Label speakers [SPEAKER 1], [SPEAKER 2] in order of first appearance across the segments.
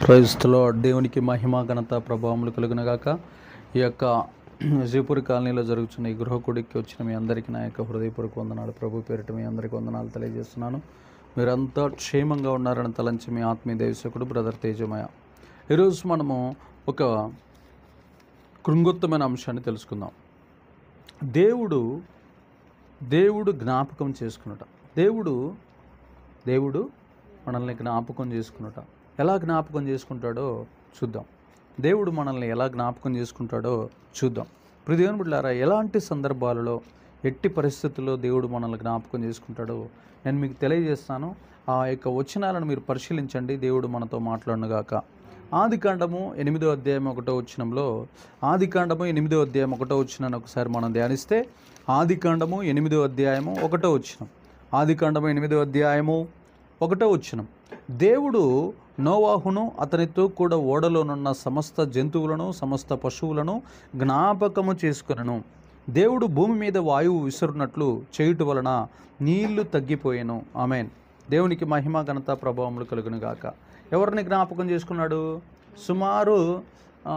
[SPEAKER 1] క్రైస్తులో దేవునికి మహిమ ఘనత ప్రభావములు కలుగునగాక ఈ యొక్క జీపురి కాలనీలో జరుగుతున్న ఈ గృహకుడికి వచ్చిన మీ అందరికీ నా యొక్క హృదయపూర్వక వందనాలు ప్రభు పేరిట మీ అందరికీ వందనాలు తెలియజేస్తున్నాను మీరంతా క్షేమంగా ఉన్నారని తలంచి మీ ఆత్మీయ దేవసేకుడు బ్రదర్ తేజమయ ఈరోజు మనము ఒక కృంగొత్తమైన అంశాన్ని తెలుసుకుందాం దేవుడు దేవుడు జ్ఞాపకం చేసుకున్నట దేవుడు దేవుడు మనల్ని జ్ఞాపకం చేసుకున్నట ఎలా జ్ఞాపకం చేసుకుంటాడో చూద్దాం దేవుడు మనల్ని ఎలా జ్ఞాపకం చేసుకుంటాడో చూద్దాం ఇప్పుడు దేవుని బిడ్డలారా ఎలాంటి సందర్భాలలో ఎట్టి పరిస్థితుల్లో దేవుడు మనల్ని జ్ఞాపకం చేసుకుంటాడో నేను మీకు తెలియజేస్తాను ఆ యొక్క వచనాలను మీరు పరిశీలించండి దేవుడు మనతో మాట్లాడునుగాక ఆది కాండము ఎనిమిదో అధ్యాయం ఒకటో వచ్చినంలో ఆది కాండము ఎనిమిదో అధ్యాయం ఒకటో వచ్చినాన్ని ఒకసారి మనం ధ్యానిస్తే ఆది కాండము ఎనిమిదో అధ్యాయము ఒకటో వచ్చినం ఆది కాండము ఎనిమిదో అధ్యాయము ఒకటో వచ్చినం దేవుడు నోవాహును అతనితో కూడా ఓడలోనున్న సమస్త జంతువులను సమస్త పశువులను జ్ఞాపకము చేసుకొనను దేవుడు భూమి మీద వాయువు విసురునట్లు చేయుట వలన నీళ్లు తగ్గిపోయాను ఆమెన్ దేవునికి మహిమ ఘనత ప్రభావములు కలుగును గాక ఎవరిని జ్ఞాపకం చేసుకున్నాడు సుమారు ఆ,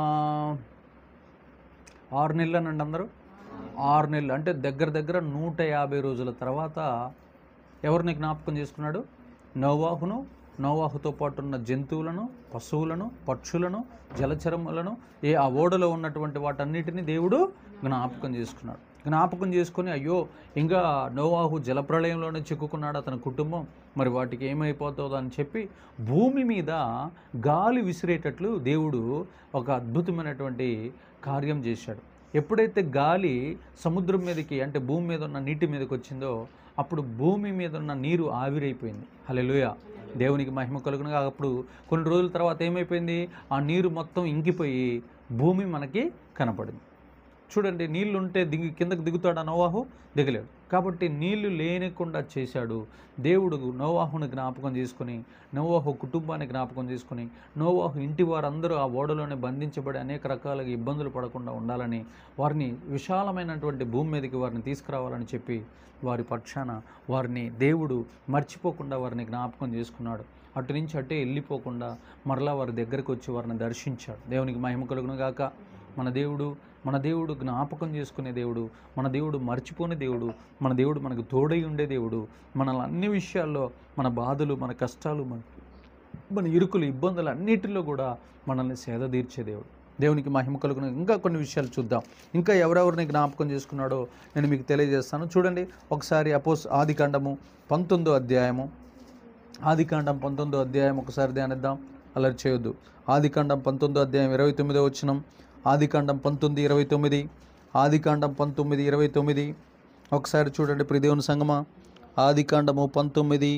[SPEAKER 1] ఆరు నెలలు అనండి అందరూ ఆరు నెలలు అంటే దగ్గర దగ్గర నూట యాభై రోజుల తర్వాత ఎవరిని జ్ఞాపకం చేసుకున్నాడు నోవాహును నోవాహుతో పాటు ఉన్న జంతువులను పశువులను పక్షులను జలచరములను ఏ ఆ ఓడలో ఉన్నటువంటి వాటన్నిటిని దేవుడు జ్ఞాపకం చేసుకున్నాడు జ్ఞాపకం చేసుకొని అయ్యో ఇంకా నోవాహు జలప్రళయంలోనే చిక్కుకున్నాడు అతని కుటుంబం మరి వాటికి ఏమైపోతుందో అని చెప్పి భూమి మీద గాలి విసిరేటట్లు దేవుడు ఒక అద్భుతమైనటువంటి కార్యం చేశాడు ఎప్పుడైతే గాలి సముద్రం మీదకి అంటే భూమి మీద ఉన్న నీటి మీదకి వచ్చిందో అప్పుడు భూమి మీద ఉన్న నీరు ఆవిరైపోయింది హల్లెలూయా దేవునికి మహిమ కలుగునుగా అప్పుడు కొన్ని రోజుల తర్వాత ఏమైపోయింది ఆ నీరు మొత్తం ఇంకిపోయి భూమి మనకి కనపడింది చూడండి నీళ్లు ఉంటే దిగి కిందకు దిగుతాడా నోవాహు దిగలేడు కాబట్టి నీళ్లు లేనికుండా చేశాడు దేవుడు నోవాహుని జ్ఞాపకం చేసుకుని నోవాహు కుటుంబాన్ని జ్ఞాపకం చేసుకుని నోవాహు ఇంటి వారందరూ ఆ ఓడలోనే బంధించబడి అనేక రకాలుగా ఇబ్బందులు పడకుండా ఉండాలని వారిని విశాలమైనటువంటి భూమి మీదకి వారిని తీసుకురావాలని చెప్పి వారి పక్షాన వారిని దేవుడు మర్చిపోకుండా వారిని జ్ఞాపకం చేసుకున్నాడు అటు నుంచి అటే వెళ్ళిపోకుండా మరలా వారి దగ్గరకు వచ్చి వారిని దర్శించాడు దేవునికి మహిమ కలుగును గాక మన దేవుడు మన దేవుడు జ్ఞాపకం చేసుకునే దేవుడు మన దేవుడు మర్చిపోని దేవుడు మన దేవుడు మనకు తోడై ఉండే దేవుడు మనల్ని అన్ని విషయాల్లో మన బాధలు మన కష్టాలు మన మన ఇరుకులు ఇబ్బందులు అన్నిటిలో కూడా మనల్ని సేద తీర్చే దేవుడు దేవునికి మహిమ కలుగున ఇంకా కొన్ని విషయాలు చూద్దాం ఇంకా ఎవరెవరిని జ్ఞాపకం చేసుకున్నాడో నేను మీకు తెలియజేస్తాను చూడండి ఒకసారి అపోస్ ఆది కాండము పంతొమ్మిదో అధ్యాయము ఆది కాండం పంతొమ్మిదో అధ్యాయం ఒకసారి ధ్యానిద్దాం అలర్ట్ చేయొద్దు ఆది కాండం పంతొమ్మిదో అధ్యాయం ఇరవై తొమ్మిదో వచ్చినం ఆది కాండం పంతొమ్మిది ఇరవై తొమ్మిది ఆది కాండం పంతొమ్మిది ఇరవై తొమ్మిది ఒకసారి చూడండి ప్రిదేవుని సంగమా ఆది కాండము పంతొమ్మిది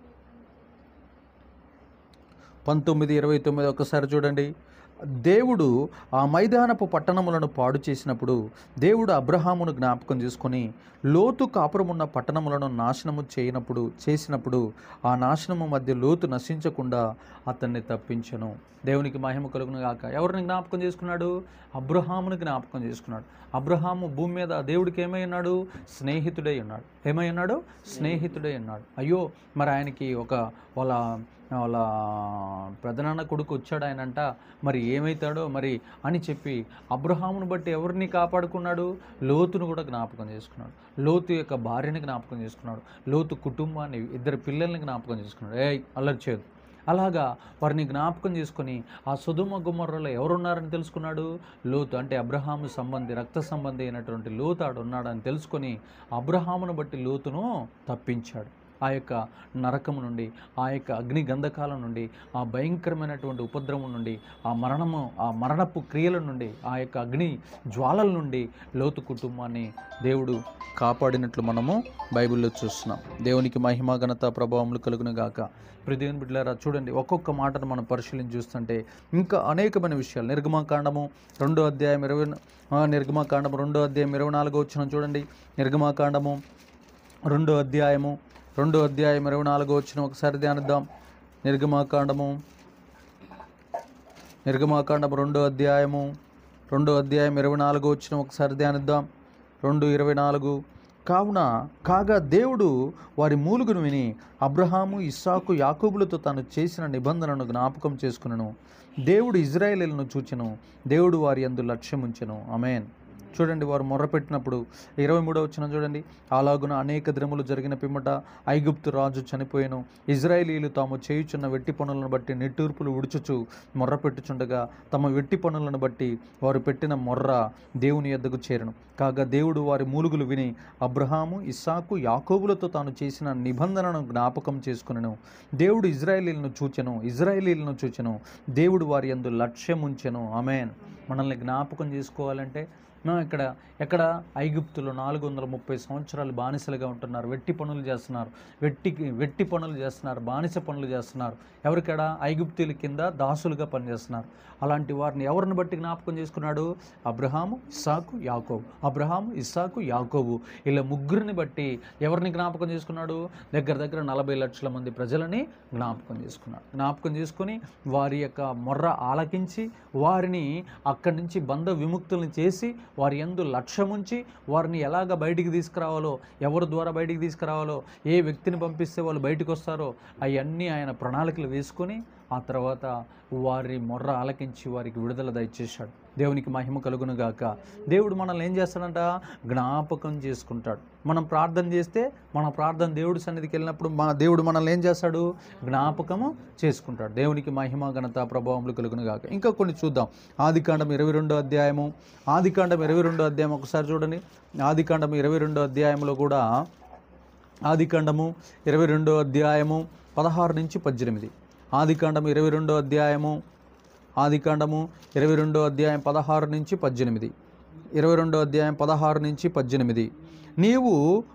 [SPEAKER 1] పంతొమ్మిది ఇరవై తొమ్మిది ఒకసారి చూడండి దేవుడు ఆ మైదానపు పట్టణములను పాడు చేసినప్పుడు దేవుడు అబ్రహామును జ్ఞాపకం చేసుకొని లోతు కాపురమున్న పట్టణములను నాశనము చేయనప్పుడు చేసినప్పుడు ఆ నాశనము మధ్య లోతు నశించకుండా అతన్ని తప్పించను దేవునికి మహిమ కలుగును గాక ఎవరిని జ్ఞాపకం చేసుకున్నాడు అబ్రహాముని జ్ఞాపకం చేసుకున్నాడు అబ్రహాము భూమి మీద దేవుడికి ఏమై ఉన్నాడు స్నేహితుడై ఉన్నాడు ఏమై ఉన్నాడు స్నేహితుడై ఉన్నాడు అయ్యో మరి ఆయనకి ఒక వాళ్ళ వాళ్ళ ప్రధాన కొడుకు వచ్చాడు ఆయనంట మరి ఏమవుతాడో మరి అని చెప్పి అబ్రహామును బట్టి ఎవరిని కాపాడుకున్నాడు లోతును కూడా జ్ఞాపకం చేసుకున్నాడు లోతు యొక్క భార్యని జ్ఞాపకం చేసుకున్నాడు లోతు కుటుంబాన్ని ఇద్దరు పిల్లల్ని జ్ఞాపకం చేసుకున్నాడు ఏ అల్లరి చేయదు అలాగా వారిని జ్ఞాపకం చేసుకొని ఆ సుధుమ గుమ్మర్రలో ఎవరున్నారని తెలుసుకున్నాడు లోతు అంటే అబ్రహాము సంబంధి రక్త సంబంధి అయినటువంటి లోతు ఆడు ఉన్నాడని తెలుసుకొని అబ్రహామును బట్టి లోతును తప్పించాడు ఆ యొక్క నరకము నుండి ఆ యొక్క అగ్ని గంధకాల నుండి ఆ భయంకరమైనటువంటి ఉపద్రవం నుండి ఆ మరణము ఆ మరణపు క్రియల నుండి ఆ యొక్క అగ్ని జ్వాలల నుండి లోతు కుటుంబాన్ని దేవుడు కాపాడినట్లు మనము బైబిల్లో చూస్తున్నాం దేవునికి మహిమ ఘనత ప్రభావములు కలుగును గాక దేవుని బిడ్డలారా చూడండి ఒక్కొక్క మాటను మనం పరిశీలించి చూస్తుంటే ఇంకా అనేకమైన విషయాలు నిర్గమాకాండము రెండో అధ్యాయం ఇరవై ఆ, నిర్గమాకాండము రెండో అధ్యాయం ఇరవై నాలుగో వచ్చిన చూడండి నిర్గమాకాండము రెండో అధ్యాయము రెండో అధ్యాయం ఇరవై నాలుగో వచ్చిన ఒకసారి ధ్యానిద్దాం నిర్గమాకాండము నిర్గమాకాండము రెండో అధ్యాయము రెండో అధ్యాయం ఇరవై నాలుగో వచ్చిన ఒకసారి ధ్యానిద్దాం రెండు ఇరవై నాలుగు కావున కాగా దేవుడు వారి మూలుగును విని అబ్రహాము ఇస్సాకు యాకూబులతో తాను చేసిన నిబంధనను జ్ఞాపకం చేసుకునను దేవుడు ఇజ్రాయేలీలను చూచెను దేవుడు వారి అందు లక్ష్యం ఉంచెను అమేన్ చూడండి వారు మొర్రపెట్టినప్పుడు ఇరవై మూడవ వచ్చిన చూడండి అలాగున అనేక దినములు జరిగిన పిమ్మట ఐగుప్తు రాజు చనిపోయాను ఇజ్రాయేలీలు తాము చేయుచున్న వెట్టి పనులను బట్టి నిట్టూర్పులు ఉడుచుచు మొర్రపెట్టుచుండగా తమ వెట్టి పనులను బట్టి వారు పెట్టిన మొర్ర దేవుని ఎద్దకు చేరను కాగా దేవుడు వారి మూలుగులు విని అబ్రహాము ఇస్సాకు యాకోబులతో తాను చేసిన నిబంధనను జ్ఞాపకం చేసుకునను దేవుడు ఇజ్రాయేలీలను చూచెను ఇజ్రాయేలీలను చూచెను దేవుడు వారి యందు లక్ష్యం ఉంచెను ఆమెన్ మనల్ని జ్ఞాపకం చేసుకోవాలంటే మనం ఇక్కడ ఎక్కడ ఐగుప్తులో నాలుగు వందల ముప్పై సంవత్సరాలు బానిసలుగా ఉంటున్నారు వెట్టి పనులు చేస్తున్నారు వెట్టికి వెట్టి పనులు చేస్తున్నారు బానిస పనులు చేస్తున్నారు ఎవరికడ ఐగుప్తుల కింద దాసులుగా పనిచేస్తున్నారు అలాంటి వారిని ఎవరిని బట్టి జ్ఞాపకం చేసుకున్నాడు అబ్రహాము ఇస్సాకు యాకోబు అబ్రహాము ఇస్సాకు యాకోబు ఇలా ముగ్గురిని బట్టి ఎవరిని జ్ఞాపకం చేసుకున్నాడు దగ్గర దగ్గర నలభై లక్షల మంది ప్రజలని జ్ఞాపకం చేసుకున్నాడు జ్ఞాపకం చేసుకొని వారి యొక్క మొర్ర ఆలకించి వారిని అక్కడి నుంచి బంధ విముక్తులను చేసి వారి ఎందు లక్ష్యముంచి వారిని ఎలాగ బయటికి తీసుకురావాలో ఎవరి ద్వారా బయటికి తీసుకురావాలో ఏ వ్యక్తిని పంపిస్తే వాళ్ళు బయటకు వస్తారో అవన్నీ ఆయన ప్రణాళికలు వేసుకొని ఆ తర్వాత వారి మొర్ర ఆలకించి వారికి విడుదల దయచేశాడు దేవునికి మహిమ కలుగును గాక దేవుడు మనల్ని ఏం చేస్తాడంట జ్ఞాపకం చేసుకుంటాడు మనం ప్రార్థన చేస్తే మన ప్రార్థన దేవుడి సన్నిధికి వెళ్ళినప్పుడు మన దేవుడు మనల్ని ఏం చేస్తాడు జ్ఞాపకము చేసుకుంటాడు దేవునికి మహిమ ఘనత ప్రభావములు కలుగును గాక ఇంకా కొన్ని చూద్దాం ఆదికాండం ఇరవై రెండో అధ్యాయము ఆదికాండం ఇరవై రెండో అధ్యాయం ఒకసారి చూడండి ఆదికాండం ఇరవై రెండో అధ్యాయంలో కూడా ఆదికాండము ఇరవై రెండో అధ్యాయము పదహారు నుంచి పద్దెనిమిది ఆదికాండం ఇరవై రెండో అధ్యాయము ఆదికాండము ఇరవై రెండో అధ్యాయం పదహారు నుంచి పద్దెనిమిది ఇరవై రెండో అధ్యాయం పదహారు నుంచి పద్దెనిమిది నీవు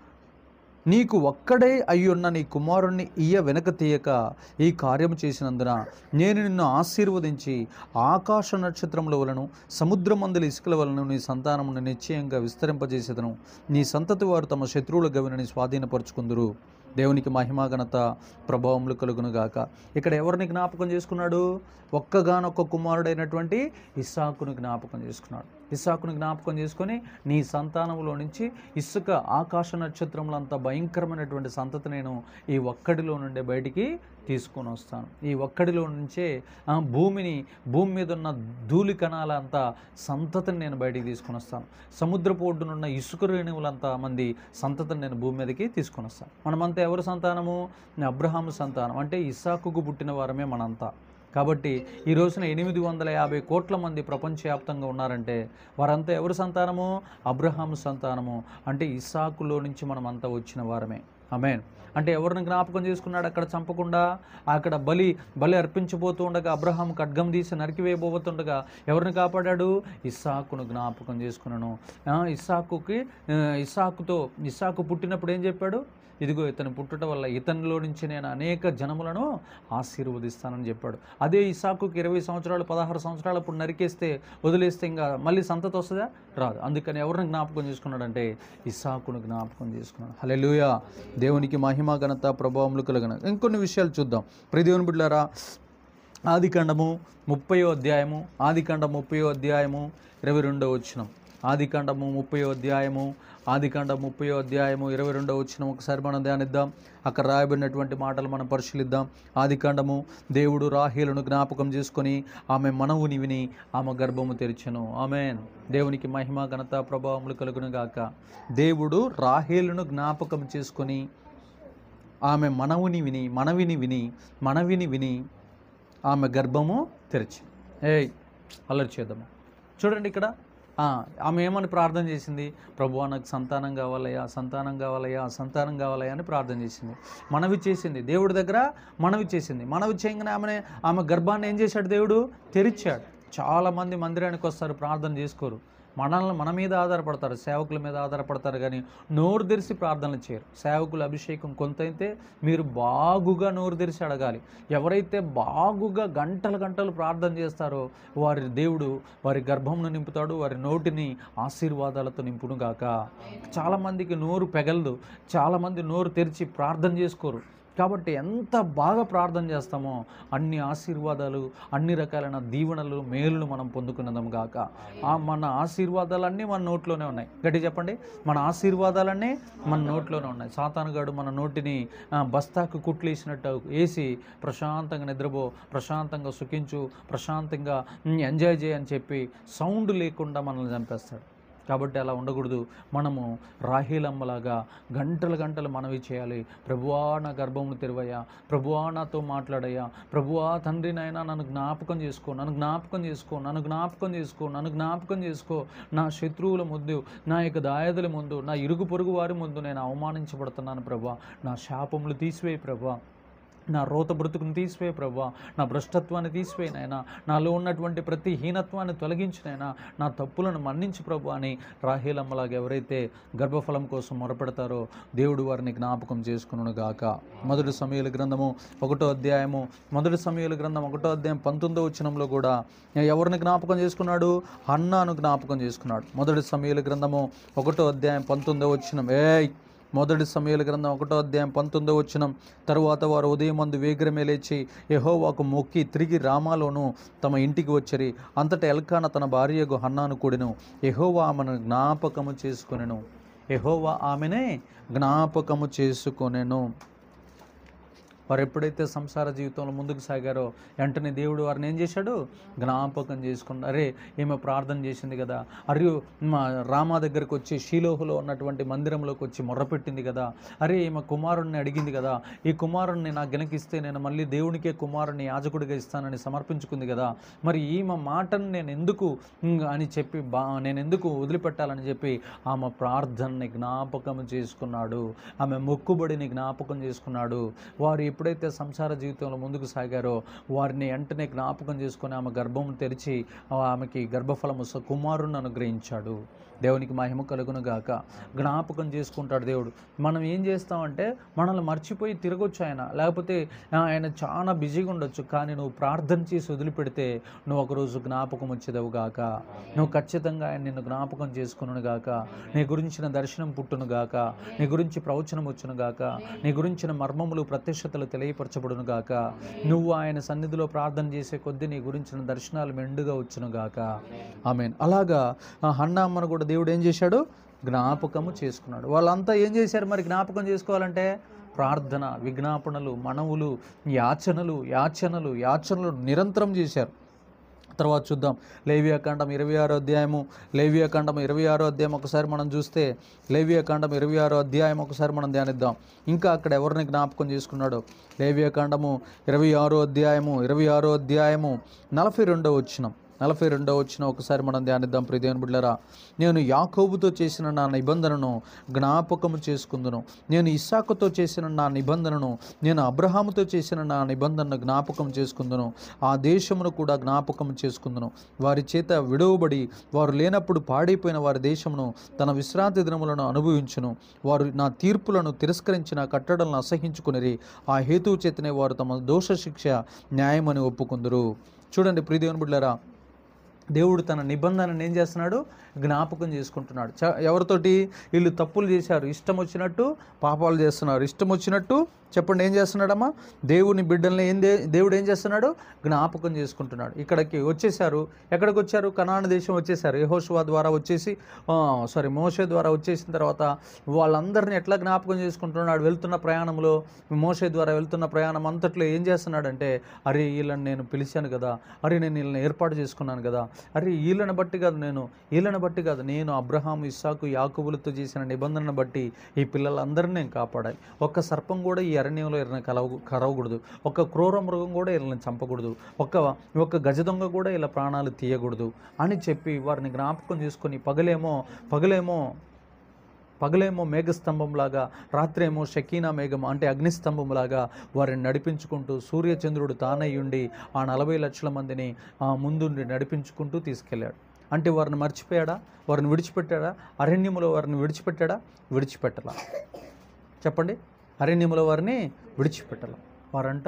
[SPEAKER 1] నీకు ఒక్కడే అయ్యున్న నీ కుమారుణ్ణి ఇయ్య వెనక తీయక ఈ కార్యము చేసినందున నేను నిన్ను ఆశీర్వదించి ఆకాశ నక్షత్రముల వలను సముద్రమందుల ఇసుకల వలను నీ సంతానమును నిశ్చయంగా విస్తరింపజేసేదను నీ సంతతి వారు తమ శత్రువుల గవినని స్వాధీనపరుచుకుందురు దేవునికి మహిమా ఘనత ప్రభావములు కలుగును గాక ఇక్కడ ఎవరిని జ్ఞాపకం చేసుకున్నాడు ఒక్కగానొక్క కుమారుడైనటువంటి ఇస్సాకును జ్ఞాపకం చేసుకున్నాడు ఇస్సాకును జ్ఞాపకం చేసుకొని నీ సంతానంలో నుంచి ఇసుక ఆకాశ నక్షత్రములంత భయంకరమైనటువంటి సంతతి నేను ఈ ఒక్కడిలో నుండి బయటికి తీసుకొని వస్తాను ఈ ఒక్కడిలో నుంచే ఆ, భూమిని భూమి మీద ఉన్న ధూళి కణాలంత సంతతిని నేను బయటికి తీసుకొని వస్తాను సముద్రపు ఒడ్డునున్న ఇసుక రేణువులంత మంది సంతతిని నేను భూమి మీదకి తీసుకొని వస్తాను మనమంతా ఎవరు సంతానము అబ్రహాము సంతానం అంటే ఇస్సాకుకు పుట్టిన వారమే మనంతా కాబట్టి ఈ రోజున ఎనిమిది వందల యాభై కోట్ల మంది ప్రపంచవ్యాప్తంగా ఉన్నారంటే వారంతా ఎవరు సంతానము అబ్రహాము సంతానము అంటే ఇస్సాకులో నుంచి మనమంతా వచ్చిన వారమే ఆమేన్ అంటే ఎవరిని జ్ఞాపకం చేసుకున్నాడు అక్కడ చంపకుండా అక్కడ బలి బలి అర్పించబోతూ ఉండగా అబ్రహాం ఖడ్గం తీసి నరికివేయబోతుండగా ఎవరిని కాపాడాడు ఇస్సాకును జ్ఞాపకం చేసుకున్నాను ఆ, ఇస్సాకుకి ఆ, ఇస్సాకుతో ఇస్సాకు పుట్టినప్పుడు ఏం చెప్పాడు ఇదిగో ఇతను పుట్టుట వల్ల ఇతనిలో నుంచి నేను అనేక జనములను ఆశీర్వదిస్తానని చెప్పాడు అదే ఇసాకుకి ఇరవై సంవత్సరాలు పదహారు సంవత్సరాలు అప్పుడు నరికేస్తే వదిలేస్తే ఇంకా మళ్ళీ సంతతి వస్తుందా రాదు అందుకని ఎవరిని జ్ఞాపకం చేసుకున్నాడంటే ఇసాకును జ్ఞాపకం చేసుకున్నాడు హల్లెలూయా దేవునికి మహిమ ఘనత ప్రభావములు కలగన ఇంకొన్ని విషయాలు చూద్దాం ప్రదేవుని బిడ్డారా ఆదికాండము ముప్పయో అధ్యాయము ఆదికాండం ముప్పయో అధ్యాయము ఇరవై రెండో వచ్చినం ఆదికాండము ముప్పయో అధ్యాయము ఆదికాండం ముప్పయో అధ్యాయము ఇరవై రెండో వచ్చిన ఒకసారి మనం ధ్యానిద్దాం అక్కడ రాయబడినటువంటి మాటలు మనం పరిశీలిద్దాం ఆదికాండము దేవుడు రాహేలను జ్ఞాపకం చేసుకొని ఆమె మనవుని విని ఆమె గర్భము తెరిచెను ఆమెన్ దేవునికి మహిమ ఘనత ప్రభావములు కలుగును గాక దేవుడు రాహేలును జ్ఞాపకం చేసుకొని ఆమె మనవుని విని మనవిని విని మనవిని విని ఆమె గర్భము తెరిచి ఏయ్ అల్లరి చేద్దాము చూడండి ఇక్కడ ఆ, ఆమె ఏమని ప్రార్థన చేసింది ప్రభు నాకు సంతానం కావాలయ్యా సంతానం కావాలయ్యా సంతానం కావాలయ్యా అని ప్రార్థన చేసింది మనవి చేసింది దేవుడి దగ్గర మనవి చేసింది మనవి చేయగానే ఆమె ఆమె గర్భాన్ని ఏం చేశాడు దేవుడు తెరిచాడు చాలామంది మందిరానికి వస్తారు ప్రార్థన చేసుకోరు మనల్ని మన మీద ఆధారపడతారు సేవకుల మీద ఆధారపడతారు కానీ నోరు తెరిచి ప్రార్థనలు చేయరు సేవకుల అభిషేకం కొంత అయితే మీరు బాగుగా నోరు తెరిచి అడగాలి ఎవరైతే బాగుగా గంటలు గంటలు ప్రార్థన చేస్తారో వారి దేవుడు వారి గర్భంను నింపుతాడు వారి నోటిని ఆశీర్వాదాలతో నింపును గాక చాలామందికి నోరు పెగలదు చాలామంది నోరు తెరిచి ప్రార్థన చేసుకోరు కాబట్టి ఎంత బాగా ప్రార్థన చేస్తామో అన్ని ఆశీర్వాదాలు అన్ని రకాలైన దీవెనలు మేలులు మనం పొందుకున్నదం గాక ఆ మన ఆశీర్వాదాలన్నీ మన నోట్లోనే ఉన్నాయి గట్టి చెప్పండి మన ఆశీర్వాదాలన్నీ మన నోట్లోనే ఉన్నాయి సాతానుగాడు మన నోటిని ఆ, బస్తాకు కుట్లేసినట్టు వేసి ప్రశాంతంగా నిద్రపో ప్రశాంతంగా సుఖించు ప్రశాంతంగా ఉమ్, ఎంజాయ్ చేయని చెప్పి సౌండ్ లేకుండా మనల్ని చంపేస్తాడు కాబట్టి అలా ఉండకూడదు మనము రాహీలమ్మలాగా గంటలు గంటలు మనవి చేయాలి ప్రభువా నా గర్భమును తెరవయ్యా ప్రభువా నాతో మాట్లాడయ్యా ప్రభువా తండ్రి నాయనా నన్ను జ్ఞాపకం చేసుకో నన్ను జ్ఞాపకం చేసుకో నన్ను జ్ఞాపకం చేసుకో నన్ను జ్ఞాపకం చేసుకో నా శత్రువుల ముందు నా యొక్క దాయదుల ముందు నా ఇరుగు పొరుగు వారి ముందు నేను అవమానించబడుతున్నాను ప్రభా నా శాపములు తీసివేయి ప్రభా నా రోత బ్రతుకుని తీసివేయి ప్రభా నా భ్రష్టత్వాన్ని తీసివేయి నాయనా నాలో ఉన్నటువంటి ప్రతి హీనత్వాన్ని తొలగించినైనా నా తప్పులను మన్నించి ప్రభు అని రాహేలమ్మలాగా ఎవరైతే గర్భఫలం కోసం మొరపెడతారో దేవుడు వారిని జ్ఞాపకం చేసుకును గాక మొదటి సమయాల గ్రంథము ఒకటో అధ్యాయము మొదటి సమయాల గ్రంథం ఒకటో అధ్యాయం పంతొమ్మిదో వచనంలో కూడా ఎవరిని జ్ఞాపకం చేసుకున్నాడు హన్నాను జ్ఞాపకం చేసుకున్నాడు మొదటి సమయాల గ్రంథము ఒకటో అధ్యాయం పంతొమ్మిదో వచనం ఏయ్ మొదటి సమయాల గ్రంథం ఒకటో అధ్యాయం పంతొమ్మిదో వచ్చినం తరువాత వారు ఉదయం మందు వేగిరమే లేచి యెహోవాకు మొక్కి తిరిగి రామాలోను తమ ఇంటికి వచ్చరి అంతటా ఎల్కాన తన భార్యకు హన్నాను కూడిను యెహోవా ఆమెను జ్ఞాపకము చేసుకొనెను యెహోవా ఆమెనే జ్ఞాపకము చేసుకొనెను వారు ఎప్పుడైతే సంసార జీవితంలో ముందుకు సాగారో వెంటనే దేవుడు వారిని ఏం చేశాడు జ్ఞాపకం చేసుకున్న అరే ఈమె ప్రార్థన చేసింది కదా అరే మా రామా దగ్గరకు వచ్చి షీలోహులో ఉన్నటువంటి మందిరంలోకి వచ్చి మొర్రపెట్టింది కదా అరే ఈమె కుమారుణ్ణి అడిగింది కదా ఈ కుమారుణ్ణి నాకు గెనకిస్తే నేను మళ్ళీ దేవునికే కుమారుణ్ణి యాజకుడిగా ఇస్తానని సమర్పించుకుంది కదా మరి ఈమె మాటను నేను ఎందుకు ఉమ్, అని చెప్పి బా నేను ఎందుకు వదిలిపెట్టాలని చెప్పి ఆమె ప్రార్థనని జ్ఞాపకం చేసుకున్నాడు ఆమె మొక్కుబడిని జ్ఞాపకం చేసుకున్నాడు వారు ఎప్పుడైతే సంసార జీవితంలో ముందుకు సాగారో వారిని వెంటనే జ్ఞాపకం చేసుకొని ఆమె గర్భం తెరిచి ఆమెకి గర్భఫలము స- కుమారుని అనుగ్రహించాడు దేవునికి మహిమ కలుగును గాక జ్ఞాపకం చేసుకుంటాడు దేవుడు మనం ఏం చేస్తామంటే మనల్ని మర్చిపోయి తిరగొచ్చు ఆయన లేకపోతే ఆ, ఆయన చాలా బిజీగా ఉండొచ్చు కానీ నువ్వు ప్రార్థన చేసి వదిలిపెడితే నువ్వు ఒకరోజు జ్ఞాపకం వచ్చేదవు గాక నువ్వు ఖచ్చితంగా ఆయన నిన్ను జ్ఞాపకం చేసుకును గాక నీ గురించిన దర్శనం పుట్టును గాక నీ గురించి ప్రవచనం వచ్చును గాక నీ గురించిన మర్మములు ప్రత్యక్షతలు తెలియపరచబడును గాక నువ్వు ఆయన సన్నిధిలో ప్రార్థన చేసే కొద్దీ నీ గురించిన దర్శనాలు మెండుగా వచ్చును గాక ఆమెన్ అలాగా ఆ హన్నామ్మను కూడా దేవుడు ఏం చేశాడు జ్ఞాపకము చేసుకున్నాడు వాళ్ళంతా ఏం చేశారు మరి జ్ఞాపకం చేసుకోవాలంటే ప్రార్థన విజ్ఞాపనలు మనవులు యాచనలు యాచనలు యాచనలు నిరంతరం చేశారు తర్వాత చూద్దాం లేవియాకాండం ఇరవై ఆరో అధ్యాయము లేవియాకాండం ఇరవై ఆరో అధ్యాయం ఒకసారి మనం చూస్తే లేవియాకాండం ఇరవై ఆరో అధ్యాయం ఒకసారి మనం ధ్యానిద్దాం ఇంకా అక్కడ ఎవరిని జ్ఞాపకం చేసుకున్నాడో లేవియాకాండము ఇరవై ఆరో అధ్యాయము ఇరవై ఆరో అధ్యాయము నలభై రెండో వచ్చినం నలభై రెండో వచ్చిన ఒకసారి మనం ధ్యానిద్దాం ప్రియదేవుని బిడ్డరా నేను యాకోబుతో చేసిన నా నిబంధనను జ్ఞాపకము చేసుకుందును నేను ఇస్సాకుతో చేసిన నా నిబంధనను నేను అబ్రహాముతో చేసిన నా నిబంధనను జ్ఞాపకం చేసుకుందును ఆ దేశమును కూడా జ్ఞాపకం చేసుకుందును వారి చేత విడవబడి వారు లేనప్పుడు పాడైపోయిన వారి దేశమును తన విశ్రాంతి దినములను అనుభవించును వారు నా తీర్పులను తిరస్కరించి నా కట్టడలను అసహించుకునిరి ఆ హేతువు చేతనే వారు తమ దోష శిక్ష న్యాయమని ఒప్పుకుందరు చూడండి ప్రియదేవుని బిడ్డలారా దేవుడు తన నిబంధనను ఏం చేస్తున్నాడు జ్ఞాపకం చేసుకుంటున్నాడు చ ఎవరితోటి వీళ్ళు తప్పులు చేశారు ఇష్టం వచ్చినట్టు పాపాలు చేస్తున్నారు ఇష్టం వచ్చినట్టు చెప్పండి ఏం చేస్తున్నాడమ్మా దేవుని బిడ్డల్ని ఏం దే దేవుడు ఏం చేస్తున్నాడు జ్ఞాపకం చేసుకుంటున్నాడు ఇక్కడికి వచ్చేసారు ఎక్కడికి వచ్చారు కనాన దేశం వచ్చేసారు యహోషువా ద్వారా వచ్చేసి సారీ మోషే ద్వారా వచ్చేసిన తర్వాత వాళ్ళందరినీ ఎట్లా జ్ఞాపకం చేసుకుంటున్నాడు వెళ్తున్న ప్రయాణంలో మోషే ద్వారా వెళ్తున్న ప్రయాణం అంతట్లో ఏం చేస్తున్నాడంటే అరే వీళ్ళని నేను పిలిచాను కదా అరే నేను వీళ్ళని ఏర్పాటు చేసుకున్నాను కదా అరే వీళ్ళని బట్టి కాదు నేను వీళ్ళని బట్టి కాదు నేను అబ్రహాం ఇస్సాకు యాకుబులతో చేసిన నిబంధనను బట్టి ఈ పిల్లలందరినీ నేను కాపాడాలి ఒక్క సర్పం కూడా ఈ అరణ్యంలో వీళ్ళని కలవ కరవకూడదు ఒక్క క్రూర మృగం కూడా వీళ్ళని చంపకూడదు ఒక్క ఒక్క గజ దొంగ కూడా ఇలా ప్రాణాలు తీయకూడదు అని చెప్పి వారిని జ్ఞాపకం చేసుకొని పగలేమో పగలేమో పగలేమో మేఘస్తంభంలాగా రాత్రేమో షకీనా మేఘం అంటే అగ్నిస్తంభంలాగా వారిని నడిపించుకుంటూ సూర్యచంద్రుడు తానై ఉండి ఆ నలభై లక్షల మందిని ఆ ముందుండి నడిపించుకుంటూ తీసుకెళ్ళాడు అంటే వారిని మర్చిపోయాడా వారిని విడిచిపెట్టాడా అరణ్యములో వారిని విడిచిపెట్టాడా విడిచిపెట్టలా చెప్పండి అరణ్యములో వారిని విడిచిపెట్టలా వారంట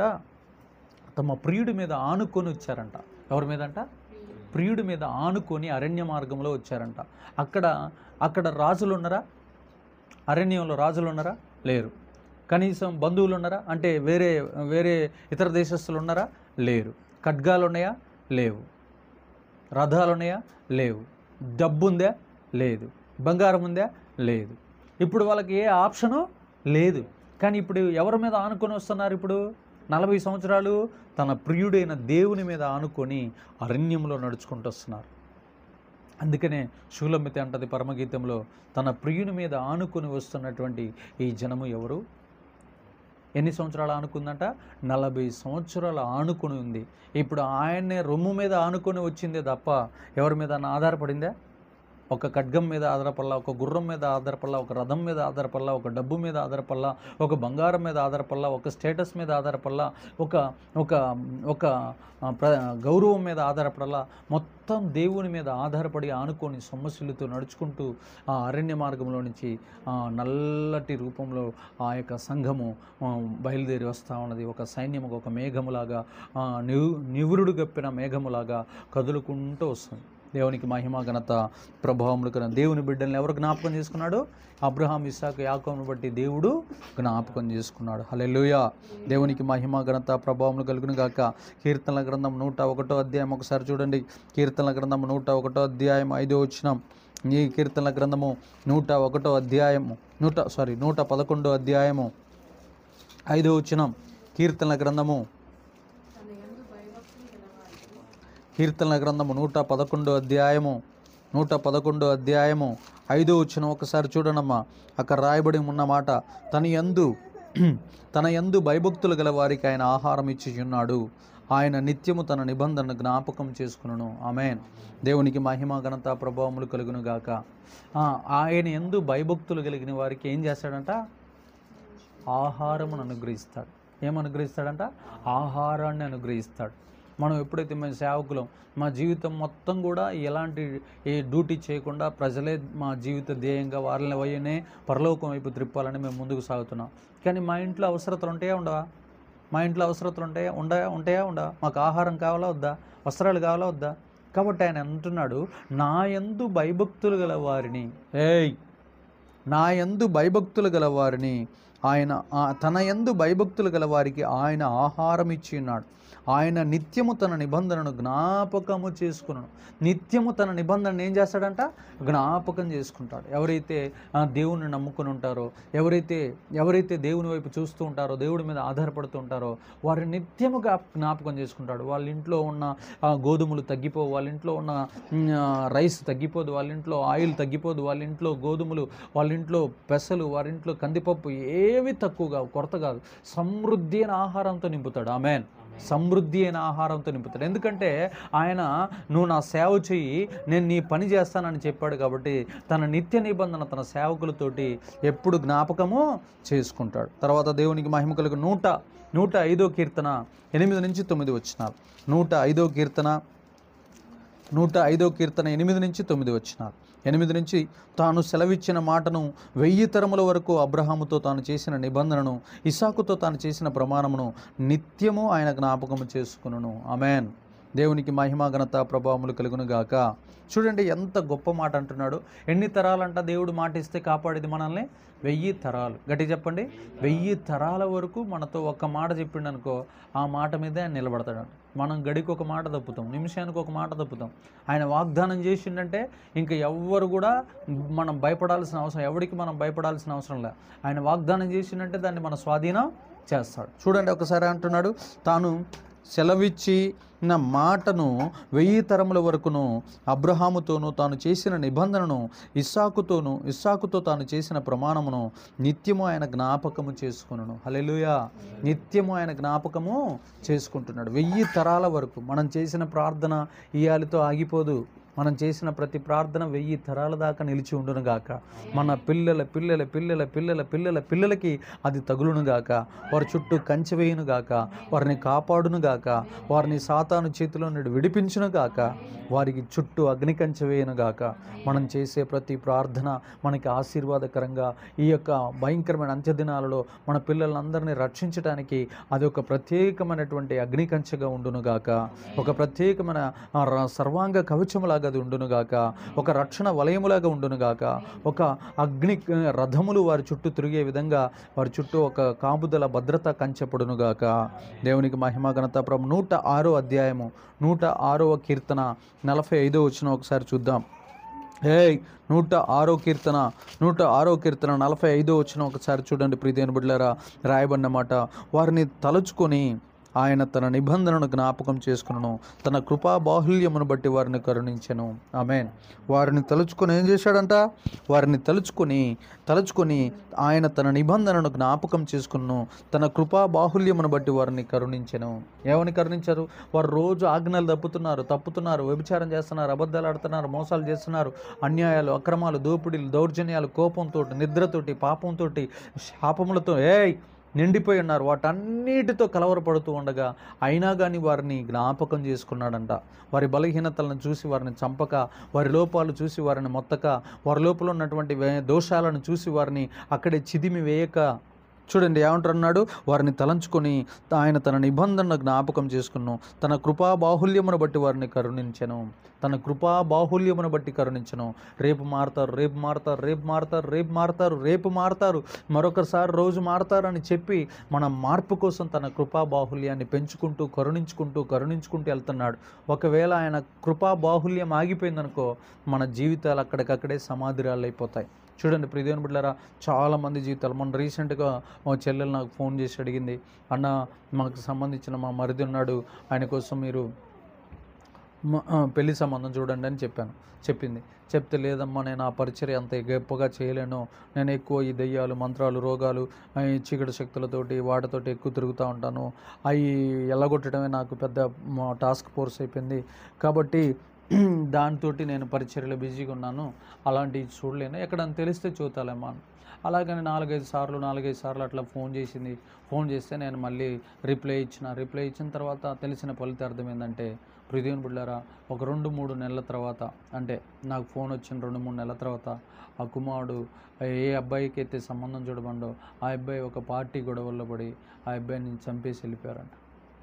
[SPEAKER 1] తమ ప్రియుడి మీద ఆనుకొని వచ్చారంట ఎవరి మీద అంట ప్రియుడి మీద ఆనుకొని అరణ్య మార్గంలో వచ్చారంట అక్కడ అక్కడ రాజులు ఉన్నారా అరణ్యంలో రాజులు ఉన్నారా లేరు కనీసం బంధువులు ఉన్నారా అంటే వేరే వేరే ఇతర దేశస్తులు ఉన్నారా లేరు ఖడ్గాలు ఉన్నాయా లేవు రథాలు ఉన్నాయా లేవు డబ్బు ఉందా లేదు బంగారం ఉందా లేదు ఇప్పుడు వాళ్ళకి ఏ ఆప్షను లేదు కానీ ఇప్పుడు ఎవరి మీద ఆనుకొని వస్తున్నారు ఇప్పుడు నలభై సంవత్సరాలు తన ప్రియుడైన దేవుని మీద ఆనుకొని అరణ్యంలో నడుచుకుంటూ వస్తున్నారు అందుకనే శూలమితి అంటది పరమగీతంలో తన ప్రియుని మీద ఆనుకొని వస్తున్నటువంటి ఈ జనము ఎవరు ఎన్ని సంవత్సరాలు ఆనుకుందంట నలభై సంవత్సరాలు ఆనుకుని ఉంది ఇప్పుడు ఆయన్నే రొమ్ము మీద ఆనుకొని వచ్చిందే తప్ప ఎవరి మీద ఆధారపడిందా ఒక ఖడ్గం మీద ఆధారపడలా ఒక గుర్రం మీద ఆధారపడలా ఒక రథం మీద ఆధారపడలా ఒక డబ్బు మీద ఆధారపడలా ఒక బంగారం మీద ఆధారపడలా ఒక స్టేటస్ మీద ఆధారపడలా ఒక ఒక ఒక ఆ, ప్ర గౌరవం మీద ఆధారపడలా మొత్తం దేవుని మీద ఆధారపడి ఆనుకొని సొమ్మసిల్లుతూ నడుచుకుంటూ ఆ అరణ్య మార్గంలో నుంచి ఆ నల్లటి రూపంలో ఆ యొక్క సంఘము ఆ, బయలుదేరి వస్తూ ఉన్నది ఒక సైన్యము ఒక మేఘములాగా ఆ, నివు నివురుడు గప్పిన మేఘములాగా కదులుకుంటూ వస్తుంది దేవునికి మహిమ ఘనత ప్రభావములు కన దేవుని బిడ్డల్ని ఎవరు జ్ఞాపకం చేసుకున్నాడు అబ్రహాం ఇస్సాకు యాకోబును బట్టి దేవుడు జ్ఞాపకం చేసుకున్నాడు హల్లెలూయా దేవునికి మహిమ ఘనత ప్రభావములు కలుగును గాక కీర్తనల గ్రంథం నూట ఒకటో అధ్యాయం ఒకసారి చూడండి కీర్తనల గ్రంథం నూట ఒకటో అధ్యాయం ఐదో వచ్చినాం ఈ కీర్తనల గ్రంథము నూట ఒకటో అధ్యాయము నూట సారీ నూట పదకొండో అధ్యాయము ఐదో వచ్చినాం కీర్తనల గ్రంథము కీర్తనల గ్రంథము నూట పదకొండో అధ్యాయము నూట పదకొండో అధ్యాయము ఐదో వచ్చిన ఒకసారి చూడనమ్మా అక్కడ రాయబడి ఉన్న మాట తన యందు తన యందు భయభక్తులు గల వారికి ఆయన ఆహారం ఇచ్చి ఉన్నాడు ఆయన నిత్యము తన నిబంధన జ్ఞాపకం చేసుకును ఆమెన్ దేవునికి మహిమ ఘనత ప్రభావములు కలుగును గాక ఆ, ఆయన ఎందు భయభక్తులు కలిగిన వారికి ఏం చేస్తాడంట ఆహారమును అనుగ్రహిస్తాడు ఏం అనుగ్రహిస్తాడంట ఆహారాన్ని అనుగ్రహిస్తాడు మనం ఎప్పుడైతే మేము సేవకులం మా జీవితం మొత్తం కూడా ఎలాంటి ఏ డ్యూటీ చేయకుండా ప్రజలే మా జీవిత ధ్యేయంగా వారిని వయ్యనే పరలోకం వైపు త్రిప్పాలని మేము ముందుకు సాగుతున్నాం కానీ మా ఇంట్లో అవసరతలు ఉంటాయా ఉండవా మా ఇంట్లో అవసరతలు ఉంటాయా ఉండయా ఉంటాయా ఉండవా మాకు ఆహారం కావాలా వద్దా వస్త్రాలు కావాలా వద్దా కాబట్టి ఆయన అంటున్నాడు నా యందు భయభక్తులు గల వారిని ఏయ్ నా యందు భయభక్తులు గల వారిని ఆయన ఆ- తన యందు భయభక్తులు గల వారికి ఆయన ఆహారం ఇచ్చి ఉన్నాడు ఆయన నిత్యము తన నిబంధనను జ్ఞాపకము చేసుకున్నాడు నిత్యము తన నిబంధనను ఏం చేస్తాడంట జ్ఞాపకం చేసుకుంటాడు ఎవరైతే ఆ, దేవుణ్ణి నమ్ముకుని ఉంటారో ఎవరైతే ఎవరైతే దేవుని వైపు చూస్తూ ఉంటారో దేవుడి మీద ఆధారపడుతూ ఉంటారో వారు నిత్యముగా జ్ఞాపకం చేసుకుంటాడు వాళ్ళ ఇంట్లో ఉన్న ఆ, గోధుమలు తగ్గిపోవు వాళ్ళ ఇంట్లో ఉన్న మ్, ఆ, రైస్ తగ్గిపోదు వాళ్ళ ఇంట్లో ఆయిల్ తగ్గిపోదు వాళ్ళ ఇంట్లో గోధుమలు వాళ్ళ ఇంట్లో పెసలు వారి ఇంట్లో కందిపప్పు ఏవి తక్కువగా కొరత కాదు సమృద్ధి అయిన ఆహారంతో నింపుతాడు ఆమెన్ సమృద్ధి అయిన ఆహారంతో నింపుతాడు ఎందుకంటే ఆయన నువ్వు నా సేవ చెయ్యి నేను నీ పని చేస్తానని చెప్పాడు కాబట్టి తన నిత్య నిబంధన తన సేవకులతోటి ఎప్పుడు జ్ఞాపకము చేసుకుంటాడు తర్వాత దేవునికి మహిమ కలుగు నూట నూట ఐదో కీర్తన ఎనిమిది నుంచి తొమ్మిది వచ్చినారు నూట ఐదో కీర్తన నూట ఐదో కీర్తన ఎనిమిది నుంచి తొమ్మిది వచ్చినారు ఎనిమిది నుంచి తాను సెలవిచ్చిన మాటను వెయ్యి తరముల వరకు అబ్రహాముతో తాను చేసిన నిబంధనను ఇసాకుతో తాను చేసిన ప్రమాణమును నిత్యము ఆయన జ్ఞాపకము చేసుకును అమెన్ దేవునికి మహిమ ఘనత ప్రభావములు కలుగును గాక చూడండి ఎంత గొప్ప మాట అంటున్నాడు ఎన్ని తరాలంట దేవుడు మాట ఇస్తే కాపాడేది మనల్ని వెయ్యి తరాలు గట్టి చెప్పండి వెయ్యి తరాల వరకు మనతో ఒక్క మాట చెప్పిండు అనుకో ఆ మాట మీదే ఆయన నిలబడతాడు మనం గడికి ఒక మాట తప్పుతాం నిమిషానికి ఒక మాట తప్పుతాం ఆయన వాగ్దానం చేసిండంటే ఇంకా ఎవ్వరు కూడా మనం భయపడాల్సిన అవసరం ఎవరికి మనం భయపడాల్సిన అవసరం లే ఆయన వాగ్దానం చేసిండంటే దాన్ని మన స్వాధీనం చేస్తాడు చూడండి ఒకసారి అంటున్నాడు తాను సెలవిచ్చి నా మాటను వెయ్యి తరముల వరకును అబ్రహాముతోనూ తాను చేసిన నిబంధనను ఇస్సాకుతోనూ ఇస్సాకుతో తాను చేసిన ప్రమాణమును నిత్యము ఆయన జ్ఞాపకము చేసుకును హల్లెలూయా నిత్యము ఆయన జ్ఞాపకము చేసుకుంటున్నాడు వెయ్యి తరాల వరకు మనం చేసిన ప్రార్థన ఇయాలితో ఆగిపోదు మనం చేసిన ప్రతి ప్రార్థన వెయ్యి తరాల దాకా నిలిచి ఉండును గాక మన పిల్లల పిల్లల పిల్లల పిల్లల పిల్లల పిల్లలకి అది తగులును గాక వారి చుట్టూ కంచె వేయును గాక వారిని కాపాడును గాక వారిని సాతాను చేతిలో నుండి విడిపించును గాక వారికి చుట్టూ అగ్ని కంచె వేయును గాక మనం చేసే ప్రతి ప్రార్థన మనకి ఆశీర్వాదకరంగా ఈ యొక్క భయంకరమైన అంత్యదినాలలో మన పిల్లలందరినీ రక్షించడానికి అది ఒక ప్రత్యేకమైనటువంటి అగ్ని కంచెగా ఉండును గాక ఒక ప్రత్యేకమైన ఆ, ర- సర్వాంగ కవచములాగా వలయములాగా అది ఉండునుగాక ఒక రక్షణ వలయములాగా ఉండునుగాక ఒక అగ్ని ఆ, రథములు వారి చుట్టూ తిరిగే విధంగా వారి చుట్టూ ఒక కాపుదల భద్రత కంచెపడునుగాక దేవునికి మహిమ ఘనత ప్రభు నూట ఆరో అధ్యాయము నూట ఆరవ కీర్తన నలభై ఐదో వచ్చిన ఒకసారి చూద్దాం ఏయ్ నూట ఆరో కీర్తన నూట ఆరో కీర్తన నలభై ఐదో వచ్చిన ఒకసారి చూడండి ప్రీతిని బిడ్డలారా రాయబడిన మాట వారిని తలుచుకొని ఆయన తన నిబంధనను జ్ఞాపకం చేసుకును తన కృపా బాహుల్యమును బట్టి వారిని కరుణించెను ఆమెన్ వారిని తలుచుకొని ఏం చేశాడంట వారిని తలుచుకొని తలుచుకొని ఆయన తన నిబంధనను జ్ఞాపకం చేసుకును తన కృపా బాహుల్యమును బట్టి వారిని కరుణించెను ఏమని కరుణించారు వారు రోజు ఆజ్ఞలు తప్పుతున్నారు తప్పుతున్నారు వ్యభిచారం చేస్తున్నారు అబద్ధాలు ఆడుతున్నారు మోసాలు చేస్తున్నారు అన్యాయాలు అక్రమాలు దోపిడీలు దౌర్జన్యాలు కోపంతో నిద్రతోటి పాపంతో శాపములతో ఏయ్ నిండిపోయి ఉన్నారు వాటన్నిటితో కలవరపడుతూ ఉండగా అయినా కానీ వారిని జ్ఞాపకం చేసుకున్నాడంట వారి బలహీనతలను చూసి వారిని చంపక వారి లోపాలు చూసి వారిని మొత్తక వారి లోపల ఉన్నటువంటి వే- దోషాలను చూసి వారిని అక్కడే చిదిమి వేయక చూడండి ఏమంటారు అన్నాడు వారిని తలంచుకొని ఆయన తన నిబంధనను జ్ఞాపకం చేసుకున్నాను తన కృపా బాహుల్యమును బట్టి వారిని కరుణించను తన కృపా బాహుల్యమును బట్టి కరుణించను రేపు మారతారు రేపు మారతారు రేపు మారతారు రేపు మారతారు రేపు మారతారు మరొకసారి రోజు మారతారు అని చెప్పి మన మార్పు కోసం తన కృపా బాహుల్యాన్ని పెంచుకుంటూ కరుణించుకుంటూ కరుణించుకుంటూ వెళ్తున్నాడు ఒకవేళ ఆయన కృపా బాహుల్యం ఆగిపోయిందనుకో మన జీవితాలు అక్కడికక్కడే సమాధిరాలు అయిపోతాయి చూడండి ప్రియదేవుని బిడ్డారా చాలామంది జీవితాలు మొన్న రీసెంట్గా మా చెల్లెలు నాకు ఫోన్ చేసి అడిగింది అన్న మాకు సంబంధించిన మా మరిది ఉన్నాడు ఆయన కోసం మీరు మ- ఆ, పెళ్లి సంబంధం చూడండి అని చెప్పాను చెప్పింది చెప్తే లేదమ్మా నేను ఆ పరిచర్య అంత గొప్పగా చేయలేను నేను ఎక్కువ ఈ దెయ్యాలు మంత్రాలు రోగాలు ఆ, ఈ చీకటి శక్తులతోటి వాటితోటి ఎక్కువ తిరుగుతూ ఉంటాను అవి ఎల్లగొట్టడమే నాకు పెద్ద మా టాస్క్ ఫోర్స్ అయిపోయింది కాబట్టి దాంతోటి నేను పరిచర్యలో బిజీగా ఉన్నాను అలాంటివి చూడలేను ఎక్కడని తెలిస్తే చూతాలేమ్మా అని. అలాగని నాలుగైదు సార్లు నాలుగైదు సార్లు అట్లా ఫోన్ చేసింది ఫోన్ చేస్తే నేను మళ్ళీ రిప్లై ఇచ్చిన రిప్లై ఇచ్చిన తర్వాత తెలిసిన ఫలితార్థం ఏంటంటే ప్రిదేవుని బిడ్డారా ఒక రెండు మూడు నెలల తర్వాత అంటే నాకు ఫోన్ వచ్చిన రెండు మూడు నెలల తర్వాత ఆ కుమారుడు ఏ అబ్బాయికి అయితే సంబంధం చూడబండో ఆ అబ్బాయి ఒక పార్టీ గొడవల్లో పడి ఆ అబ్బాయిని చంపేసి వెళ్ళిపోయారంట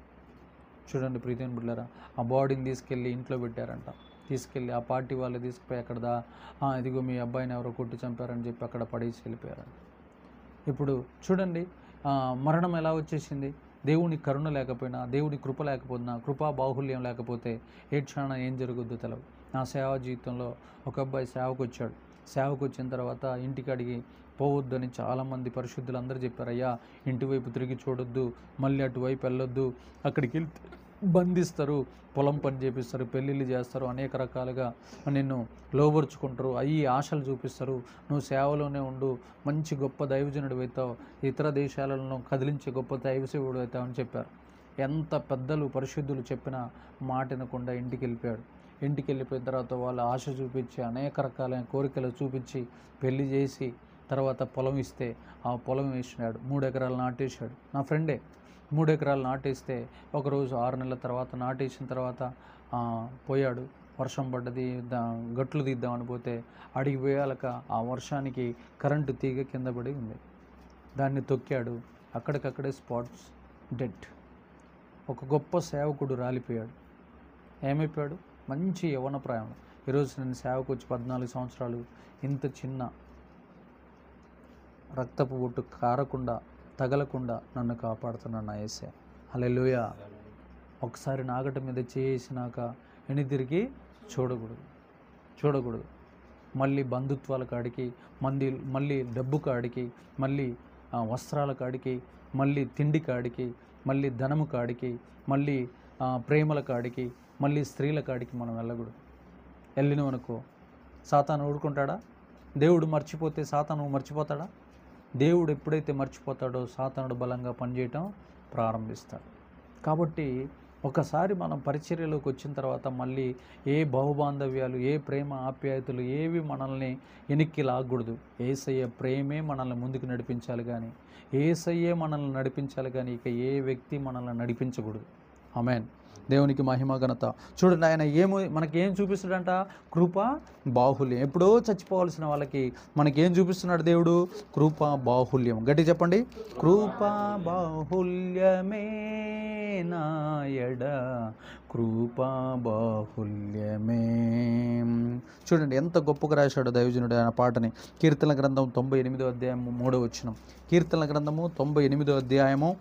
[SPEAKER 1] చూడండి ప్రీతిని బిడ్డారా ఆ బాడీని తీసుకెళ్ళి ఇంట్లో పెట్టారంట తీసుకెళ్ళి ఆ పార్టీ వాళ్ళు తీసుకుపోయి అక్కడ దా "ఆ, ఇదిగో మీ అబ్బాయిని ఎవరో కొట్టి చంపారని చెప్పి అక్కడ పడేసి వెళ్ళిపోయారంట ఇప్పుడు చూడండి ఆ, మరణం ఎలా వచ్చేసింది దేవుని కరుణ లేకపోయినా దేవుని కృప లేకపోయినా కృపా బాహుల్యం లేకపోతే ఏ క్షణం ఏం జరుగుద్దో తెలవు నా సేవా జీవితంలో ఒక అబ్బాయి సేవకు వచ్చాడు సేవకు వచ్చిన తర్వాత ఇంటికి అడిగి పోవద్దని చాలామంది పరిశుద్ధులు అందరూ చెప్పారు అయ్యా ఇంటి వైపు తిరిగి చూడొద్దు మళ్ళీ అటువైపు వెళ్ళొద్దు అక్కడికి వెళ్తే బంధిస్తారు పొలం పని చేపిస్తారు పెళ్ళిళ్ళు చేస్తారు అనేక రకాలుగా నిన్ను లోబరుచుకుంటారు అయ్యి ఆశలు చూపిస్తారు నువ్వు సేవలోనే ఉండు మంచి గొప్ప దైవజనుడు అవుతావు ఇతర దేశాలను కదిలించే గొప్ప దైవసేవుడు అవుతావు అని చెప్పారు ఎంత పెద్దలు పరిశుద్ధులు చెప్పిన మాట వినకుండా ఇంటికి వెళ్ళిపోయాడు ఇంటికి వెళ్ళిపోయిన తర్వాత వాళ్ళు ఆశ చూపించి అనేక రకాలైన కోరికలు చూపించి పెళ్లి చేసి తర్వాత పొలం ఇస్తే ఆ పొలం వేసినాడు మూడు ఎకరాలు నాటేశాడు నా ఫ్రెండే మూడు ఎకరాలు నాటేస్తే ఒకరోజు ఆరు నెలల తర్వాత నాటేసిన తర్వాత ఆ, పోయాడు వర్షం పడ్డది దా గట్లు తీద్దామని పోతే అడిగి పోయాలక ఆ వర్షానికి కరెంటు తీగ కింద పడి ఉంది దాన్ని తొక్కాడు అక్కడికక్కడే స్పాట్స్ డెడ్ ఒక గొప్ప సేవకుడు రాలిపోయాడు ఏమైపోయాడు మంచి యవన ప్రాయం ఈరోజు నేను సేవకు వచ్చి పద్నాలుగు సంవత్సరాలు ఇంత చిన్న రక్తపు బొట్టు కారకుండా తగలకుండా నన్ను కాపాడుతున్నాను నా ఏసే హల్లెలూయ ఒకసారి నాగట మీద చేసినాక ఎని తిరిగి చూడకూడదు చూడకూడదు మళ్ళీ బంధుత్వాల కాడికి మళ్ళీ మళ్ళీ డబ్బు కాడికి మళ్ళీ ఆ, వస్త్రాల కాడికి మళ్ళీ తిండి కాడికి మళ్ళీ ధనము కాడికి మళ్ళీ ఆ, ప్రేమల కాడికి మళ్ళీ స్త్రీల కాడికి మనం వెళ్ళకూడదు వెళ్ళినాం అనుకో సాతాను ఊరుకుంటాడా దేవుడు మర్చిపోతే సాతాను మర్చిపోతాడా దేవుడు ఎప్పుడైతే మర్చిపోతాడో సాతానుడు బలంగా పనిచేయటం ప్రారంభిస్తాడు కాబట్టి ఒకసారి మనం పరిచర్యలోకి వచ్చిన తర్వాత మళ్ళీ ఏ బహుబాంధవ్యాలు ఏ ప్రేమ ఆప్యాయతలు ఏవి మనల్ని వెనక్కి లాగకూడదు ఏసయ్య ప్రేమే మనల్ని ముందుకు నడిపించాలి కానీ ఏసయ్యే మనల్ని నడిపించాలి కానీ ఇక ఏ వ్యక్తి మనల్ని నడిపించకూడదు ఆమెన్ దేవునికి మహిమ ఘనత చూడండి ఆయన ఏమో మనకేం చూపిస్తాడంట కృప బాహుల్యం ఎప్పుడో చచ్చిపోవాల్సిన వాళ్ళకి మనకేం చూపిస్తున్నాడు దేవుడు కృప బాహుల్యం గట్టి చెప్పండి కృప బాహుల్యమే నాయడ కృపా బాహుల్యమే చూడండి ఎంత గొప్పగా రాశాడు దైవజనుడు ఆయన పాటని కీర్తన గ్రంథం తొంభై ఎనిమిదో అధ్యాయము మూడో వచ్చిన కీర్తన గ్రంథము తొంభై ఎనిమిదో అధ్యాయము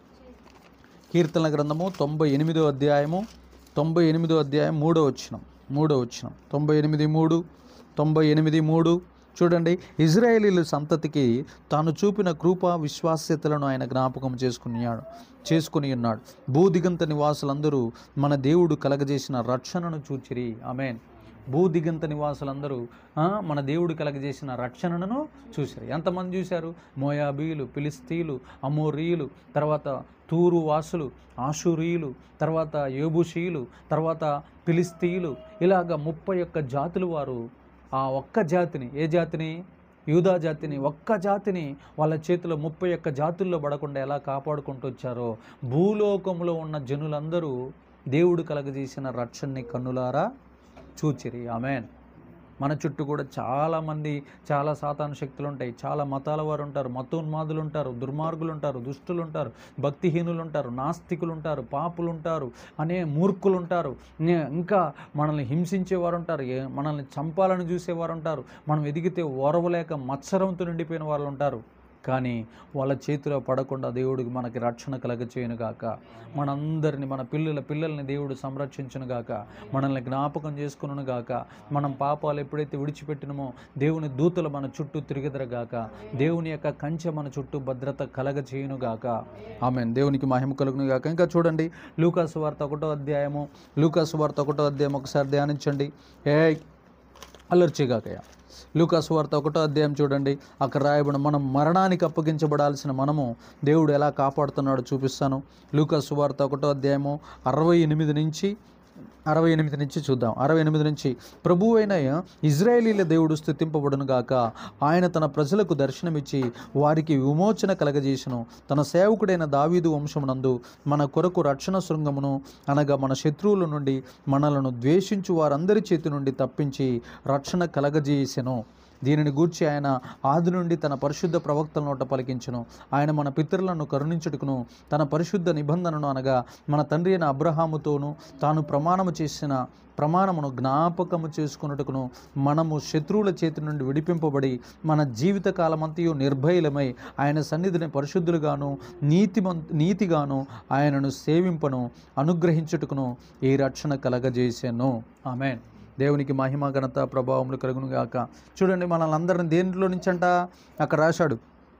[SPEAKER 1] కీర్తన గ్రంథము తొంభై ఎనిమిదో అధ్యాయము తొంభై ఎనిమిదో అధ్యాయం మూడో వచ్చినం మూడో వచ్చినం తొంభై ఎనిమిది మూడు తొంభై ఎనిమిది మూడు చూడండి ఇజ్రాయేలీల సంతతికి తాను చూపిన కృప విశ్వాస్యతలను ఆయన జ్ఞాపకం చేసుకున్నాడు చేసుకుని ఉన్నాడు భూదిగంత నివాసులందరూ మన దేవుడు కలగజేసిన రక్షణను చూచిరి ఆమెన్ భూదిగంత నివాసులందరూ ఆ, మన దేవుడు కలగజేసిన రక్షణను చూశారు ఎంతమంది చూశారు మోయాబీలు ఫిలిస్తీన్లు అమోరీయులు తర్వాత తూరు వాసులు ఆషురీయులు తర్వాత యోబుషీయులు తర్వాత ఫిలిస్తీయులు ఇలాగ ముప్పై ఒక్క జాతులు వారు ఆ ఒక్క జాతిని ఏ జాతిని యూదా జాతిని ఒక్క జాతిని వాళ్ళ చేతిలో ముప్పై ఒక్క జాతుల్లో పడకుండా ఎలా కాపాడుకుంటూ వచ్చారో భూలోకంలో ఉన్న జనులందరూ దేవుడు కలగజేసిన రక్షణని కన్నులారా చూచిరి ఆమెన్ మన చుట్టూ కూడా చాలామంది చాలా సాతాను శక్తులు ఉంటాయి చాలా మతాల వారు ఉంటారు మతోన్మాదులు ఉంటారు దుర్మార్గులు ఉంటారు దుష్టులు ఉంటారు భక్తిహీనులు ఉంటారు నాస్తికులు ఉంటారు పాపులు ఉంటారు అనే మూర్ఖులు ఉంటారు నే- ఇంకా మనల్ని హింసించేవారు ఉంటారు ఏ- మనల్ని చంపాలని చూసేవారు ఉంటారు మనం ఎదిగితే ఓరవలేక మత్సరంతో నిండిపోయిన వాళ్ళు ఉంటారు కానీ వాళ్ళ చేతిలో పడకుండా దేవుడికి మనకి రక్షణ కలగచేయను గాక మనందరిని మన పిల్లల పిల్లల్ని దేవుడు సంరక్షించును గాక మనల్ని జ్ఞాపకం చేసుకును గాక మనం పాపాలు ఎప్పుడైతే విడిచిపెట్టినమో దేవుని దూతలు మన చుట్టూ తిరిగిదరు గాక దేవుని యొక్క కంచె మన చుట్టూ భద్రత కలగచేయును గాక ఆమె దేవునికి మహిమ కలుగును గాక ఇంకా చూడండి లూకాసు వార్త ఒకటో అధ్యాయము లూకాసు వార్త ఒకటో అధ్యాయం ఒకసారి ధ్యానించండి ఏ అల్లర్చిగాకయ్య లూకాసు వార్త ఒకటో అధ్యాయం చూడండి అక్కడ రాయబడిన మనం మరణానికి అప్పగించబడాల్సిన మనము దేవుడు ఎలా కాపాడుతున్నాడో చూపిస్తాను లూకాసు వార్త ఒకటో అధ్యాయము అరవై ఎనిమిది నుంచి అరవై ఎనిమిది నుంచి చూద్దాం అరవై ఎనిమిది నుంచి ప్రభు అయిన ఇజ్రాయేలీల దేవుడు స్థుతింపబడును గాక ఆయన తన ప్రజలకు దర్శనమిచ్చి వారికి విమోచన కలగజేసను తన సేవకుడైన దావీదు వంశమునందు మన కొరకు రక్షణ శృంగమును అనగా మన శత్రువుల నుండి మనలను ద్వేషించు వారందరి చేతి నుండి తప్పించి రక్షణ కలగజేసెను దీనిని గూర్చి ఆయన ఆది నుండి తన పరిశుద్ధ ప్రవక్తల నోట పలికించును ఆయన మన పితరులను కరుణించుటకును తన పరిశుద్ధ నిబంధనను అనగా మన తండ్రి అయిన అబ్రహాముతోనూ తాను ప్రమాణము చేసిన ప్రమాణమును జ్ఞాపకము చేసుకున్నట్టుకును మనము శత్రువుల చేతి నుండి విడిపింపబడి మన జీవిత కాలమంతయు నిర్భయులమై ఆయన సన్నిధిని పరిశుద్ధులుగాను నీతిమం నీతిగాను ఆయనను సేవింపను అనుగ్రహించుటకును ఈ రక్షణ కలగజేసాను ఆమెన్ దేవునికి మహిమ ఘనత ప్రభావములు కలుగును గాక చూడండి మనల్ని అందరిని దేంట్లో నుంచి అంట అక్కడ రాశాడు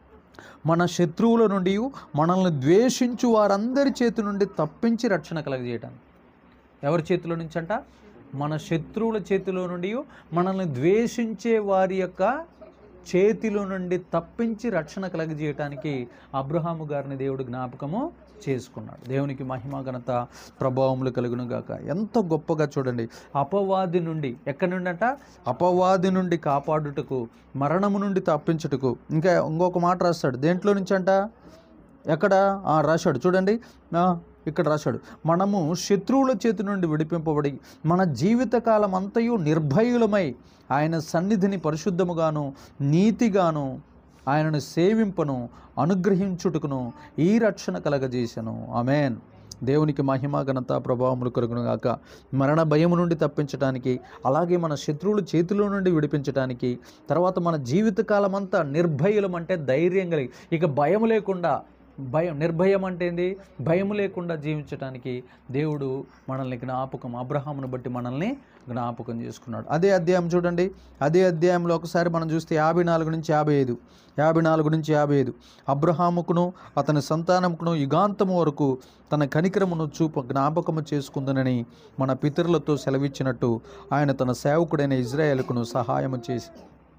[SPEAKER 1] మన శత్రువుల నుండి మనల్ని ద్వేషించు వారందరి చేతి నుండి తప్పించి రక్షణ కలగజేయటానికి ఎవరి చేతిలో నుంచి అంట మన శత్రువుల చేతిలో నుండి మనల్ని ద్వేషించే వారి యొక్క చేతిలో నుండి తప్పించి రక్షణ కలగజేయటానికి అబ్రహాము గారిని దేవుడు జ్ఞాపకము చేసుకున్నాడు దేవునికి మహిమ ఘనత ప్రభావములు కలుగును గాక ఎంత గొప్పగా చూడండి అపవాది నుండి ఎక్కడి నుండి అంట అపవాది నుండి కాపాడుటకు మరణము నుండి తప్పించుటకు ఇంకా ఇంకొక మాట రాస్తాడు దేంట్లో నుంచి అంట ఎక్కడ ఆ, రాశాడు చూడండి ఆ, ఇక్కడ రాశాడు మనము శత్రువుల చేతి నుండి విడిపింపబడి మన జీవితకాలం అంతయు నిర్భయులమై ఆయన సన్నిధిని పరిశుద్ధముగాను నీతిగాను ఆయనను సేవింపను అనుగ్రహించుటకును ఈ రక్షణ కలగజేసను ఆమెన్ దేవునికి మహిమ ఘనత ప్రభావములు కలుగును గాక మరణ భయము నుండి తప్పించడానికి అలాగే మన శత్రువుల చేతిలో నుండి విడిపించడానికి తర్వాత మన జీవితకాలం అంతా నిర్భయులం అంటే ధైర్యం కలిగి ఇక భయం లేకుండా భయం నిర్భయం అంటే ఏంది భయం లేకుండా జీవించడానికి దేవుడు మనల్ని జ్ఞాపకం అబ్రహామును బట్టి మనల్ని జ్ఞాపకం చేసుకున్నాడు అదే అధ్యాయం చూడండి అదే అధ్యాయంలో ఒకసారి మనం చూస్తే యాభై నాలుగు నుంచి యాభై ఐదు యాభై నాలుగు నుంచి యాభై ఐదు అబ్రహాముకును అతని సంతానముకును యుగాంతము వరకు తన కనికరమును చూప జ్ఞాపకము చేసుకుందనని మన పితరులతో సెలవిచ్చినట్టు ఆయన తన సేవకుడైన ఇజ్రాయేల్కును సహాయము చేసి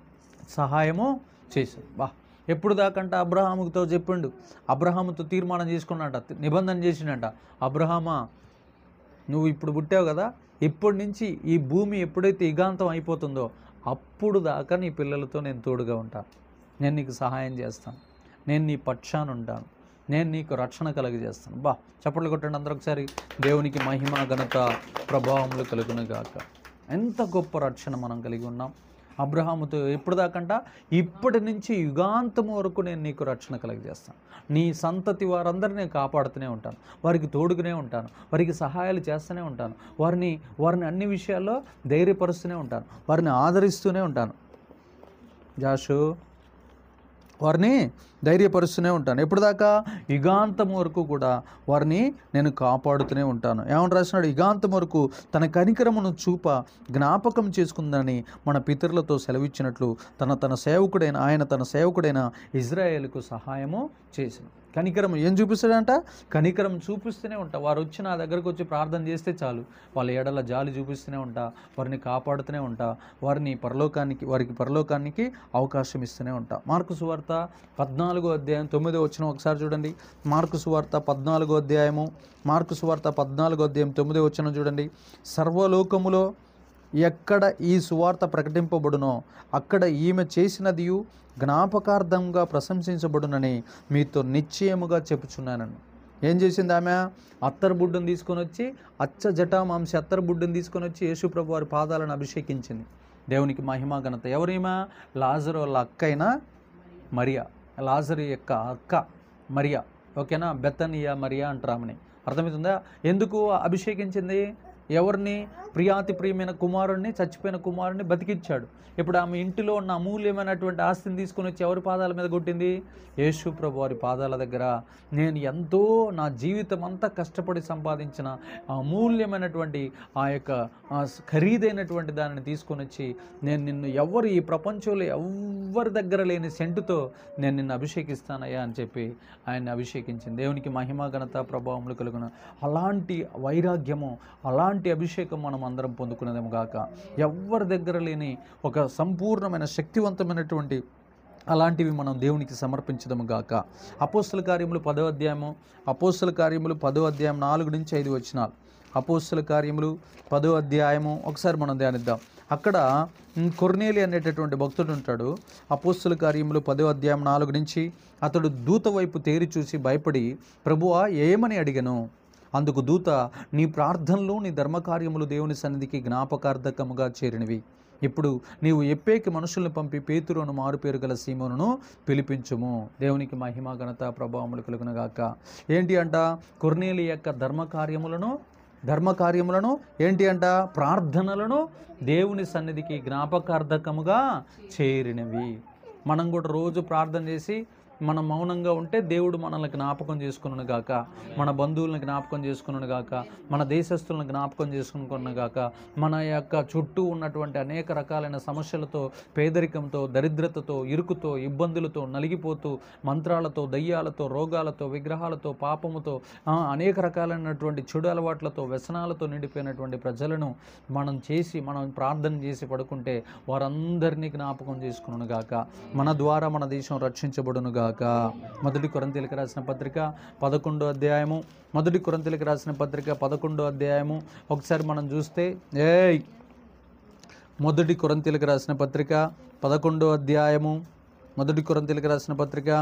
[SPEAKER 1] సహాయము చేశాడు బా ఎప్పుడు దాకంట అబ్రహాముతో చెప్పిండు అబ్రహాముతో తీర్మానం చేసుకున్నట నిబంధన చేసిండట అబ్రహామా నువ్వు ఇప్పుడు పుట్టావు కదా ఇప్పటి నుంచి ఈ భూమి ఎప్పుడైతే ఇగాంతం అయిపోతుందో అప్పుడు దాకా నీ పిల్లలతో నేను తోడుగా ఉంటాను నేను నీకు సహాయం చేస్తాను నేను నీ పక్షాన ఉంటాను నేను నీకు రక్షణ కలుగజేస్తాను బా చప్పట్లు కొట్టండి అందరూ ఒకసారి దేవునికి మహిమ ఘనత ప్రభావములు కలుగును గాక ఎంత గొప్ప రక్షణ మనం కలిగి ఉన్నాం అబ్రహాముతో ఎప్పుడు దాకంట ఇప్పటి నుంచి యుగాంతం వరకు నేను నీకు రక్షణ కలగజేస్తాను నీ సంతతి వారందరినీ నేను కాపాడుతూనే ఉంటాను వారికి తోడుగానే ఉంటాను వారికి సహాయాలు చేస్తూనే ఉంటాను వారిని వారిని అన్ని విషయాల్లో ధైర్యపరుస్తూనే ఉంటాను వారిని ఆదరిస్తూనే ఉంటాను జాషు వారిని ధైర్యపరుస్తూనే ఉంటాను ఎప్పుడు దాకా యుగాంతం వరకు కూడా వారిని నేను కాపాడుతూనే ఉంటాను ఏమని రాసినాడు యుగాంతం వరకు తన కనికరమును చూప జ్ఞాపకం చేసుకుందని మన పితరులతో సెలవిచ్చినట్లు తన తన సేవకుడైన ఆయన తన సేవకుడైన ఇజ్రాయేల్కు సహాయము చేసిన కనికరం ఏం చూపిస్తాడంట కనికరం చూపిస్తూనే ఉంటా వారు వచ్చి నా దగ్గరకు వచ్చి ప్రార్థన చేస్తే చాలు వాళ్ళ ఎడల జాలి చూపిస్తూనే ఉంటా వారిని కాపాడుతూనే ఉంటా వారిని పరలోకానికి వారికి పరలోకానికి అవకాశం ఇస్తూనే ఉంటా మార్కు సువార్త పద్నాలుగో అధ్యాయం తొమ్మిదో వచ్చిన ఒకసారి చూడండి మార్కు సువార్త పద్నాలుగో అధ్యాయము మార్కు సువార్త పద్నాలుగో అధ్యాయం తొమ్మిదో వచ్చిన చూడండి సర్వలోకములో ఎక్కడ ఈ సువార్త ప్రకటింపబడునో అక్కడ ఈమె చేసినదియు జ్ఞాపకార్థంగా ప్రశంసించబడునని మీతో నిశ్చయముగా చెప్పుచున్నానని ఏం చేసింది ఆమె అత్తరు బుడ్డును తీసుకొని వచ్చి అచ్చ జటామాంసి అత్తరు బుడ్డును తీసుకొని వచ్చి యేసుప్రభు వారి పాదాలను అభిషేకించింది దేవునికి మహిమ ఘనత ఎవరేమా లాజరు వాళ్ళ అక్క అయినా మరియా లాజరు యొక్క అక్క మరియా ఓకేనా బెత్తనియా మరియా అంటారు ఆమెని అర్థమవుతుందా ఎందుకు అభిషేకించింది ఎవరిని ప్రియాతి ప్రియమైన కుమారుణ్ణి చచ్చిపోయిన కుమారుణ్ణి బతికించాడు ఇప్పుడు ఆమె ఇంటిలో ఉన్న అమూల్యమైనటువంటి ఆస్తిని తీసుకొని వచ్చి ఎవరి పాదాల మీద కొట్టింది యేసు ప్రభు వారి పాదాల దగ్గర నేను ఎంతో నా జీవితం అంతా కష్టపడి సంపాదించిన ఆ అమూల్యమైనటువంటి ఆ యొక్క ఆ స- ఖరీదైనటువంటి దానిని తీసుకొని వచ్చి నేను నిన్ను ఎవరు ఈ ప్రపంచంలో ఎవ్వరి దగ్గర లేని సెంటుతో నేను నిన్ను అభిషేకిస్తానయ్యా అని చెప్పి ఆయన్ని అభిషేకించింది దేవునికి మహిమ ఘనత ప్రభావములు కలుగున అలాంటి వైరాగ్యము అలాంటి అభిషేకం మనం అందరం పొందుకునేదేమో గాక ఎవ్వరి దగ్గర లేని ఒక సంపూర్ణమైన శక్తివంతమైనటువంటి అలాంటివి మనం దేవునికి సమర్పించదము గాక అపోస్తుల కార్యములు పదో అధ్యాయము అపోస్తుల కార్యములు పదో అధ్యాయం నాలుగు నుంచి ఐదు వచ్చినాలు అపోస్తుల కార్యములు పదో అధ్యాయము ఒకసారి మనం ధ్యానిద్దాం అక్కడ ఉమ్, కొర్నేలి అనేటటువంటి భక్తుడు ఉంటాడు అపోస్తుల కార్యములు పదో అధ్యాయం నాలుగు నుంచి అతడు దూత వైపు తేరి చూసి భయపడి ప్రభువా ఏమని అడిగను అందుకు దూత నీ ప్రార్థనలు నీ ధర్మకార్యములు దేవుని సన్నిధికి జ్ఞాపకార్థకముగా చేరినవి ఇప్పుడు నీవు ఎప్పేకి మనుషుల్ని పంపి పేతురును మారుపేరు గల సీమోనును పిలిపించుము దేవునికి మహిమ ఘనత ప్రభావములు కలుగునగాక ఏంటి అంట కొర్నేలి యొక్క ధర్మకార్యములను ధర్మకార్యములను ఏంటి అంట ప్రార్థనలను దేవుని సన్నిధికి జ్ఞాపకార్థకముగా చేరినవి మనం కూడా రోజు ప్రార్థన చేసి మనం మౌనంగా ఉంటే దేవుడు మనల్ని జ్ఞాపకం చేసుకున్నాను గాక మన బంధువులను జ్ఞాపకం చేసుకున్నాను గాక మన దేశస్తులను జ్ఞాపకం చేసుకున్నాను గాక మన యొక్క చుట్టూ ఉన్నటువంటి అనేక రకాలైన సమస్యలతో పేదరికంతో దరిద్రతతో ఇరుకుతో ఇబ్బందులతో నలిగిపోతూ మంత్రాలతో దయ్యాలతో రోగాలతో విగ్రహాలతో పాపముతో ఆ, అనేక రకాలైనటువంటి చెడు అలవాట్లతో వ్యసనాలతో నిండిపోయినటువంటి ప్రజలను మనం చేసి మనం ప్రార్థన చేసి పడుకుంటే వారందరినీ జ్ఞాపకం చేసుకును గాక మన ద్వారా మన దేశం రక్షించబడును గాక మొదటి కొరంతీలకు రాసిన పత్రిక పదకొండో అధ్యాయము మొదటి కొరంతీలకు రాసిన పత్రిక పదకొండో అధ్యాయము ఒకసారి మనం చూస్తే ఏయ్ మొదటి కొరంతీలకు రాసిన పత్రిక పదకొండో అధ్యాయము మొదటి కొరంతీలకు రాసిన పత్రిక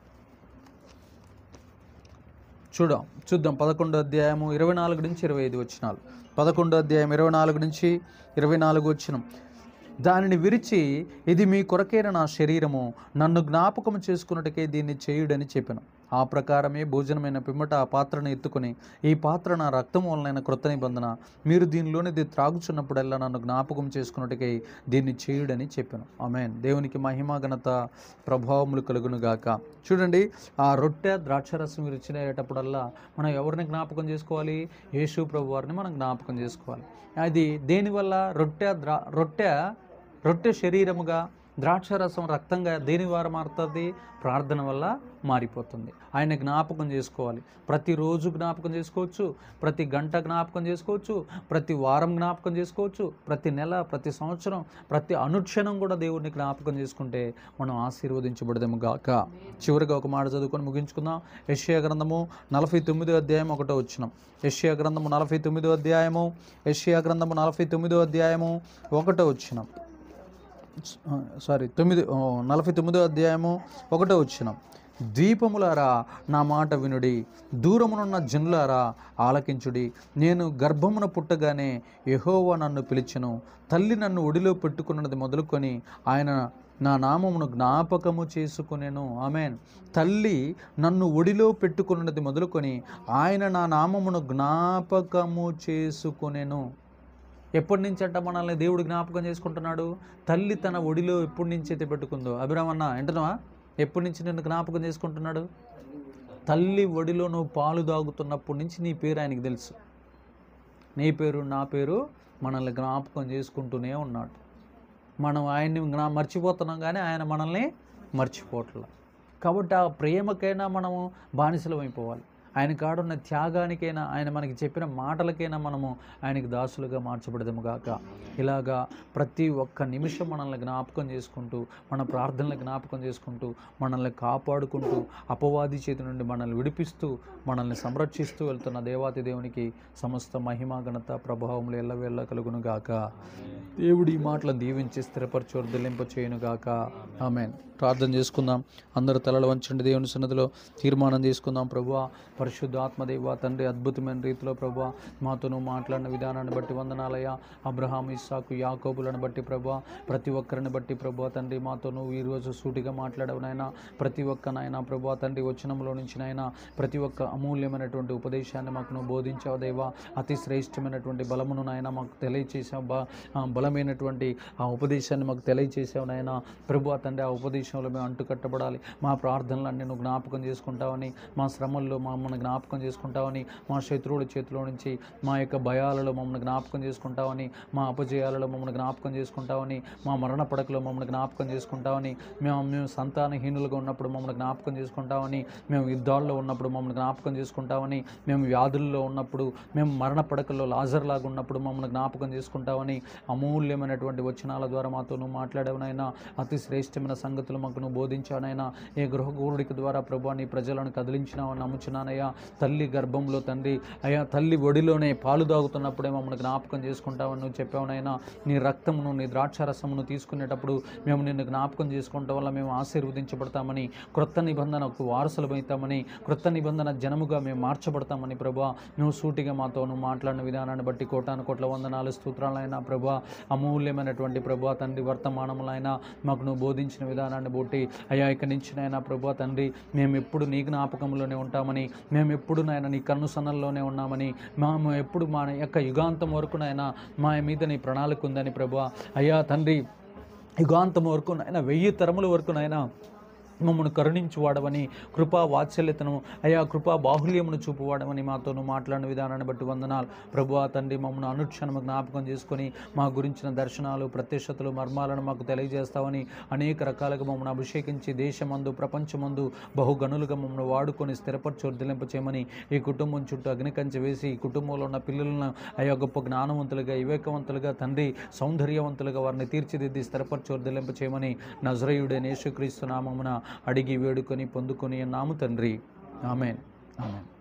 [SPEAKER 1] చూద్దాం చూద్దాం పదకొండో అధ్యాయము ఇరవై నాలుగు నుంచి ఇరవై ఐదు వచ్చినాలు పదకొండో అధ్యాయం ఇరవై నాలుగు నుంచి ఇరవై నాలుగు వచ్చినం దానిని విరిచి ఇది మీ కొరకైన నా శరీరము నన్ను జ్ఞాపకం చేసుకున్నట్టుకే దీన్ని చేయుడని చెప్పాను ఆ ప్రకారమే భోజనమైన పిమ్మట ఆ పాత్రను ఎత్తుకొని ఈ పాత్ర నా రక్తం వలన క్రొత్త నిబంధన మీరు దీనిలోనిది త్రాగుచున్నప్పుడల్లా నన్ను జ్ఞాపకం చేసుకున్నట్టుకై దీన్ని చేయుడని చెప్పాను ఆమెన్ దేవునికి మహిమ ఘనత ప్రభావములు కలుగును గాక చూడండి ఆ రొట్టె ద్రాక్షరసం మీరు ఇచ్చినప్పుడల్లా మనం ఎవరిని జ్ఞాపకం చేసుకోవాలి యేసు ప్రభు వారిని మనం జ్ఞాపకం చేసుకోవాలి అది దేనివల్ల రొట్టె ద్రా రొట్టె రొట్టె శరీరముగా ద్రాక్షరసం రక్తంగా దేని ద్వారా మారుతుంది ప్రార్థన వల్ల మారిపోతుంది ఆయన జ్ఞాపకం చేసుకోవాలి ప్రతిరోజు జ్ఞాపకం చేసుకోవచ్చు ప్రతి గంట జ్ఞాపకం చేసుకోవచ్చు ప్రతి వారం జ్ఞాపకం చేసుకోవచ్చు ప్రతి నెల ప్రతి సంవత్సరం ప్రతి అనుక్షణం కూడా దేవుడిని జ్ఞాపకం చేసుకుంటే మనం ఆశీర్వదించబడదేము గాక చివరిగా ఒక మాట చదువుకొని ముగించుకుందాం యెషయా గ్రంథము నలభై తొమ్మిదో అధ్యాయం ఒకటో వచ్చినాం యెషయా గ్రంథము నలభై తొమ్మిదో అధ్యాయము యెషయా గ్రంథము నలభై తొమ్మిదో అధ్యాయము ఒకటో వచ్చినాం సారీ తొమ్మిది ఓ, నలభై తొమ్మిదో అధ్యాయము ఒకటో వచ్చినాం ద్వీపములారా నా మాట వినుడి దూరమునున్న జనులారా ఆలకించుడి నేను గర్భమున పుట్టగానే యెహోవా నన్ను పిలిచెను తల్లి నన్ను ఒడిలో పెట్టుకున్నది మొదలుకొని ఆయన నా నామమును జ్ఞాపకము చేసుకునేను ఆమెన్ తల్లి నన్ను ఒడిలో పెట్టుకున్నది మొదలుకొని ఆయన నా నామమును జ్ఞాపకము చేసుకునేను ఎప్పటి నుంచి అంట మనల్ని దేవుడు జ్ఞాపకం చేసుకుంటున్నాడు తల్లి తన ఒడిలో ఎప్పటి నుంచి అయితే పెట్టుకుందో అభిరామన్న వింటున్నావా ఎప్పటి నుంచి నిన్ను జ్ఞాపకం చేసుకుంటున్నాడు తల్లి ఒడిలో నువ్వు పాలు తాగుతున్నప్పటి నుంచి నీ పేరు ఆయనకి తెలుసు నీ పేరు నా పేరు మనల్ని జ్ఞాపకం చేసుకుంటూనే ఉన్నాడు మనం ఆయన్ని జ్ఞా మర్చిపోతున్నాం కానీ ఆయన మనల్ని మర్చిపోవట్లే కాబట్టి ఆ ప్రేమకైనా మనము బానిసలం అయిపోవాలి ఆయన కాడున్న త్యాగానికైనా ఆయన మనకి చెప్పిన మాటలకైనా మనము ఆయనకి దాసులుగా మార్చబడదాము గాక ఇలాగా ప్రతి ఒక్క నిమిషం మనల్ని జ్ఞాపకం చేసుకుంటూ మన ప్రార్థనలు జ్ఞాపకం చేసుకుంటూ మనల్ని కాపాడుకుంటూ అపవాది చేతి నుండి మనల్ని విడిపిస్తూ మనల్ని సంరక్షిస్తూ వెళ్తున్న దేవాతి దేవునికి సమస్త మహిమ ఘనత ప్రభావములు ఎల్లవేళ్ళ కలుగును గాక దేవుడి ఈ మాటలను దీవించి స్థిరపరచు వర్ధలింప చేయను గాక ఆమెన్ ప్రార్థన చేసుకుందాం అందరూ తలలు వంచండి దేవుని సన్నదిలో తీర్మానం చేసుకుందాం ప్రభువా పరిశుద్ధ ఆత్మదేవ తండ్రి అద్భుతమైన రీతిలో ప్రభువా మాతో నువ్వు మాట్లాడిన విధానాన్ని బట్టి వందనాలయ్యా అబ్రహాం ఇస్సాకు యాకోబులను బట్టి ప్రభువా ప్రతి ఒక్కరిని బట్టి ప్రభువా తండ్రి మాతో నువ్వు ఈరోజు సూటిగా మాట్లాడవు నాయనా ప్రతి ఒక్క నాయన ప్రభువా తండ్రి వచనంలో నుంచి నాయన ప్రతి ఒక్క అమూల్యమైనటువంటి ఉపదేశాన్ని మాకు నువ్వు బోధించావు దేవా అతి శ్రేష్టమైనటువంటి బలమును నాయన మాకు తెలియచేసావు బా ఆ బలమైనటువంటి ఆ ఉపదేశాన్ని మాకు తెలియచేసావు నాయన ప్రభు తండ్రి ఆ ఉపదేశంలో మేము అంటుకట్టబడాలి మా ప్రార్థనలన్నీ నువ్వు జ్ఞాపకం చేసుకుంటావని మా శ్రమల్లో మమ్మల్ని జ్ఞాపకం చేసుకుంటావని మా శత్రువుల చేతిలో నుంచి మా యొక్క భయాలలో మమ్మల్ని జ్ఞాపకం చేసుకుంటావని మా అపజయాలలో మమ్మల్ని జ్ఞాపకం చేసుకుంటావని మా మరణ పడకలో మమ్మల్ని జ్ఞాపకం చేసుకుంటావని మేము మేము సంతానహీనులుగా ఉన్నప్పుడు మమ్మల్ని జ్ఞాపకం చేసుకుంటామని మేము యుద్ధాల్లో ఉన్నప్పుడు మమ్మల్ని జ్ఞాపకం చేసుకుంటామని మేము వ్యాధుల్లో ఉన్నప్పుడు మేము మరణ పడకల్లో లాజర్లాగా ఉన్నప్పుడు మమ్మల్ని జ్ఞాపకం చేసుకుంటామని అమూల్యమైనటువంటి వచనాల ద్వారా మాతో నువ్వు మాట్లాడేవనైనా అతి శ్రేష్టమైన సంగతులు మాకు నువ్వు బోధించానైనా ఏ గృహగూరుడికి ద్వారా ప్రభు నీ ప్రజలను కదిలించినావని నమ్ముచున్నానయ్యా తల్లి గర్భంలో తండ్రి అయ్యా తల్లి ఒడిలోనే పాలు తాగుతున్నప్పుడే మమ్మల్ని జ్ఞాపకం చేసుకుంటావని నువ్వు చెప్పావునైనా నీ రక్తమును నీ ద్రాక్షరసమును తీసుకునేటప్పుడు మేము నిన్ను జ్ఞాపకం చేసుకుంటాం వల్ల మేము ఆశీర్వదించబడతామని క్రొత్త నిబంధనకు వారసులమవుతామని క్రొత్త నిబంధన జనముగా మేము మార్చబడతామని ప్రభా నువ్వు సూటిగా మాతో నువ్వు మాట్లాడిన విధానాన్ని బట్టి కోటాను కోట్ల వందనాలు స్తోత్రాలైనా ప్రభా అమూల్యమైనటువంటి ప్రభా తండ్రి వర్తమానములైనా మాకు నువ్వు బోధించిన విధానాన్ని బట్టి అయ్యా ఇక్కడి నుంచి నాయన ప్రభా తండ్రి మేము ఎప్పుడు నీ జ్ఞాపకంలోనే ఉంటామని మేము ఎప్పుడు నాయన నీ కన్ను సన్నల్లోనే ఉన్నామని మేము ఎప్పుడు మా యొక్క యుగాంతం వరకు నాయన మా మీద నీ ప్రణాళిక ఉందని ప్రభా అయ్యా తండ్రి యుగాంతం వరకు నాయన వెయ్యి తరముల వరకు నాయన మమ్మల్ని కరుణించువాడవని కృపా వాత్సల్యతను అయా కృపా బాహుల్యమును చూపువాడమని మాతో నువ్వు మాట్లాడిన విధానాన్ని బట్టి వందనాలు ప్రభు తండ్రి మమ్మల్ని అనుక్షణము జ్ఞాపకం చేసుకొని మా గురించిన దర్శనాలు ప్రత్యక్షతలు మర్మాలను మాకు తెలియజేస్తావని అనేక రకాలుగా మమ్మల్ని అభిషేకించి దేశమందు ప్రపంచమందు బహుగనులుగా మమ్మల్ని వాడుకొని స్థిరపరచు వర్ధలింప చేయమని ఈ కుటుంబం చుట్టూ అగ్నికంచె వేసి ఈ కుటుంబంలో ఉన్న పిల్లలను అయా గొప్ప జ్ఞానవంతులుగా వివేకవంతులుగా తండ్రి సౌందర్యవంతులుగా వారిని తీర్చిదిద్ది స్థిరపరచు వర్ధలింప చేయమని నజరయుడే యేసుక్రీస్తు నామమున అడిగి వేడుకొని పొందుకొని నాము తండ్రి ఆమెన్ ఆమెన్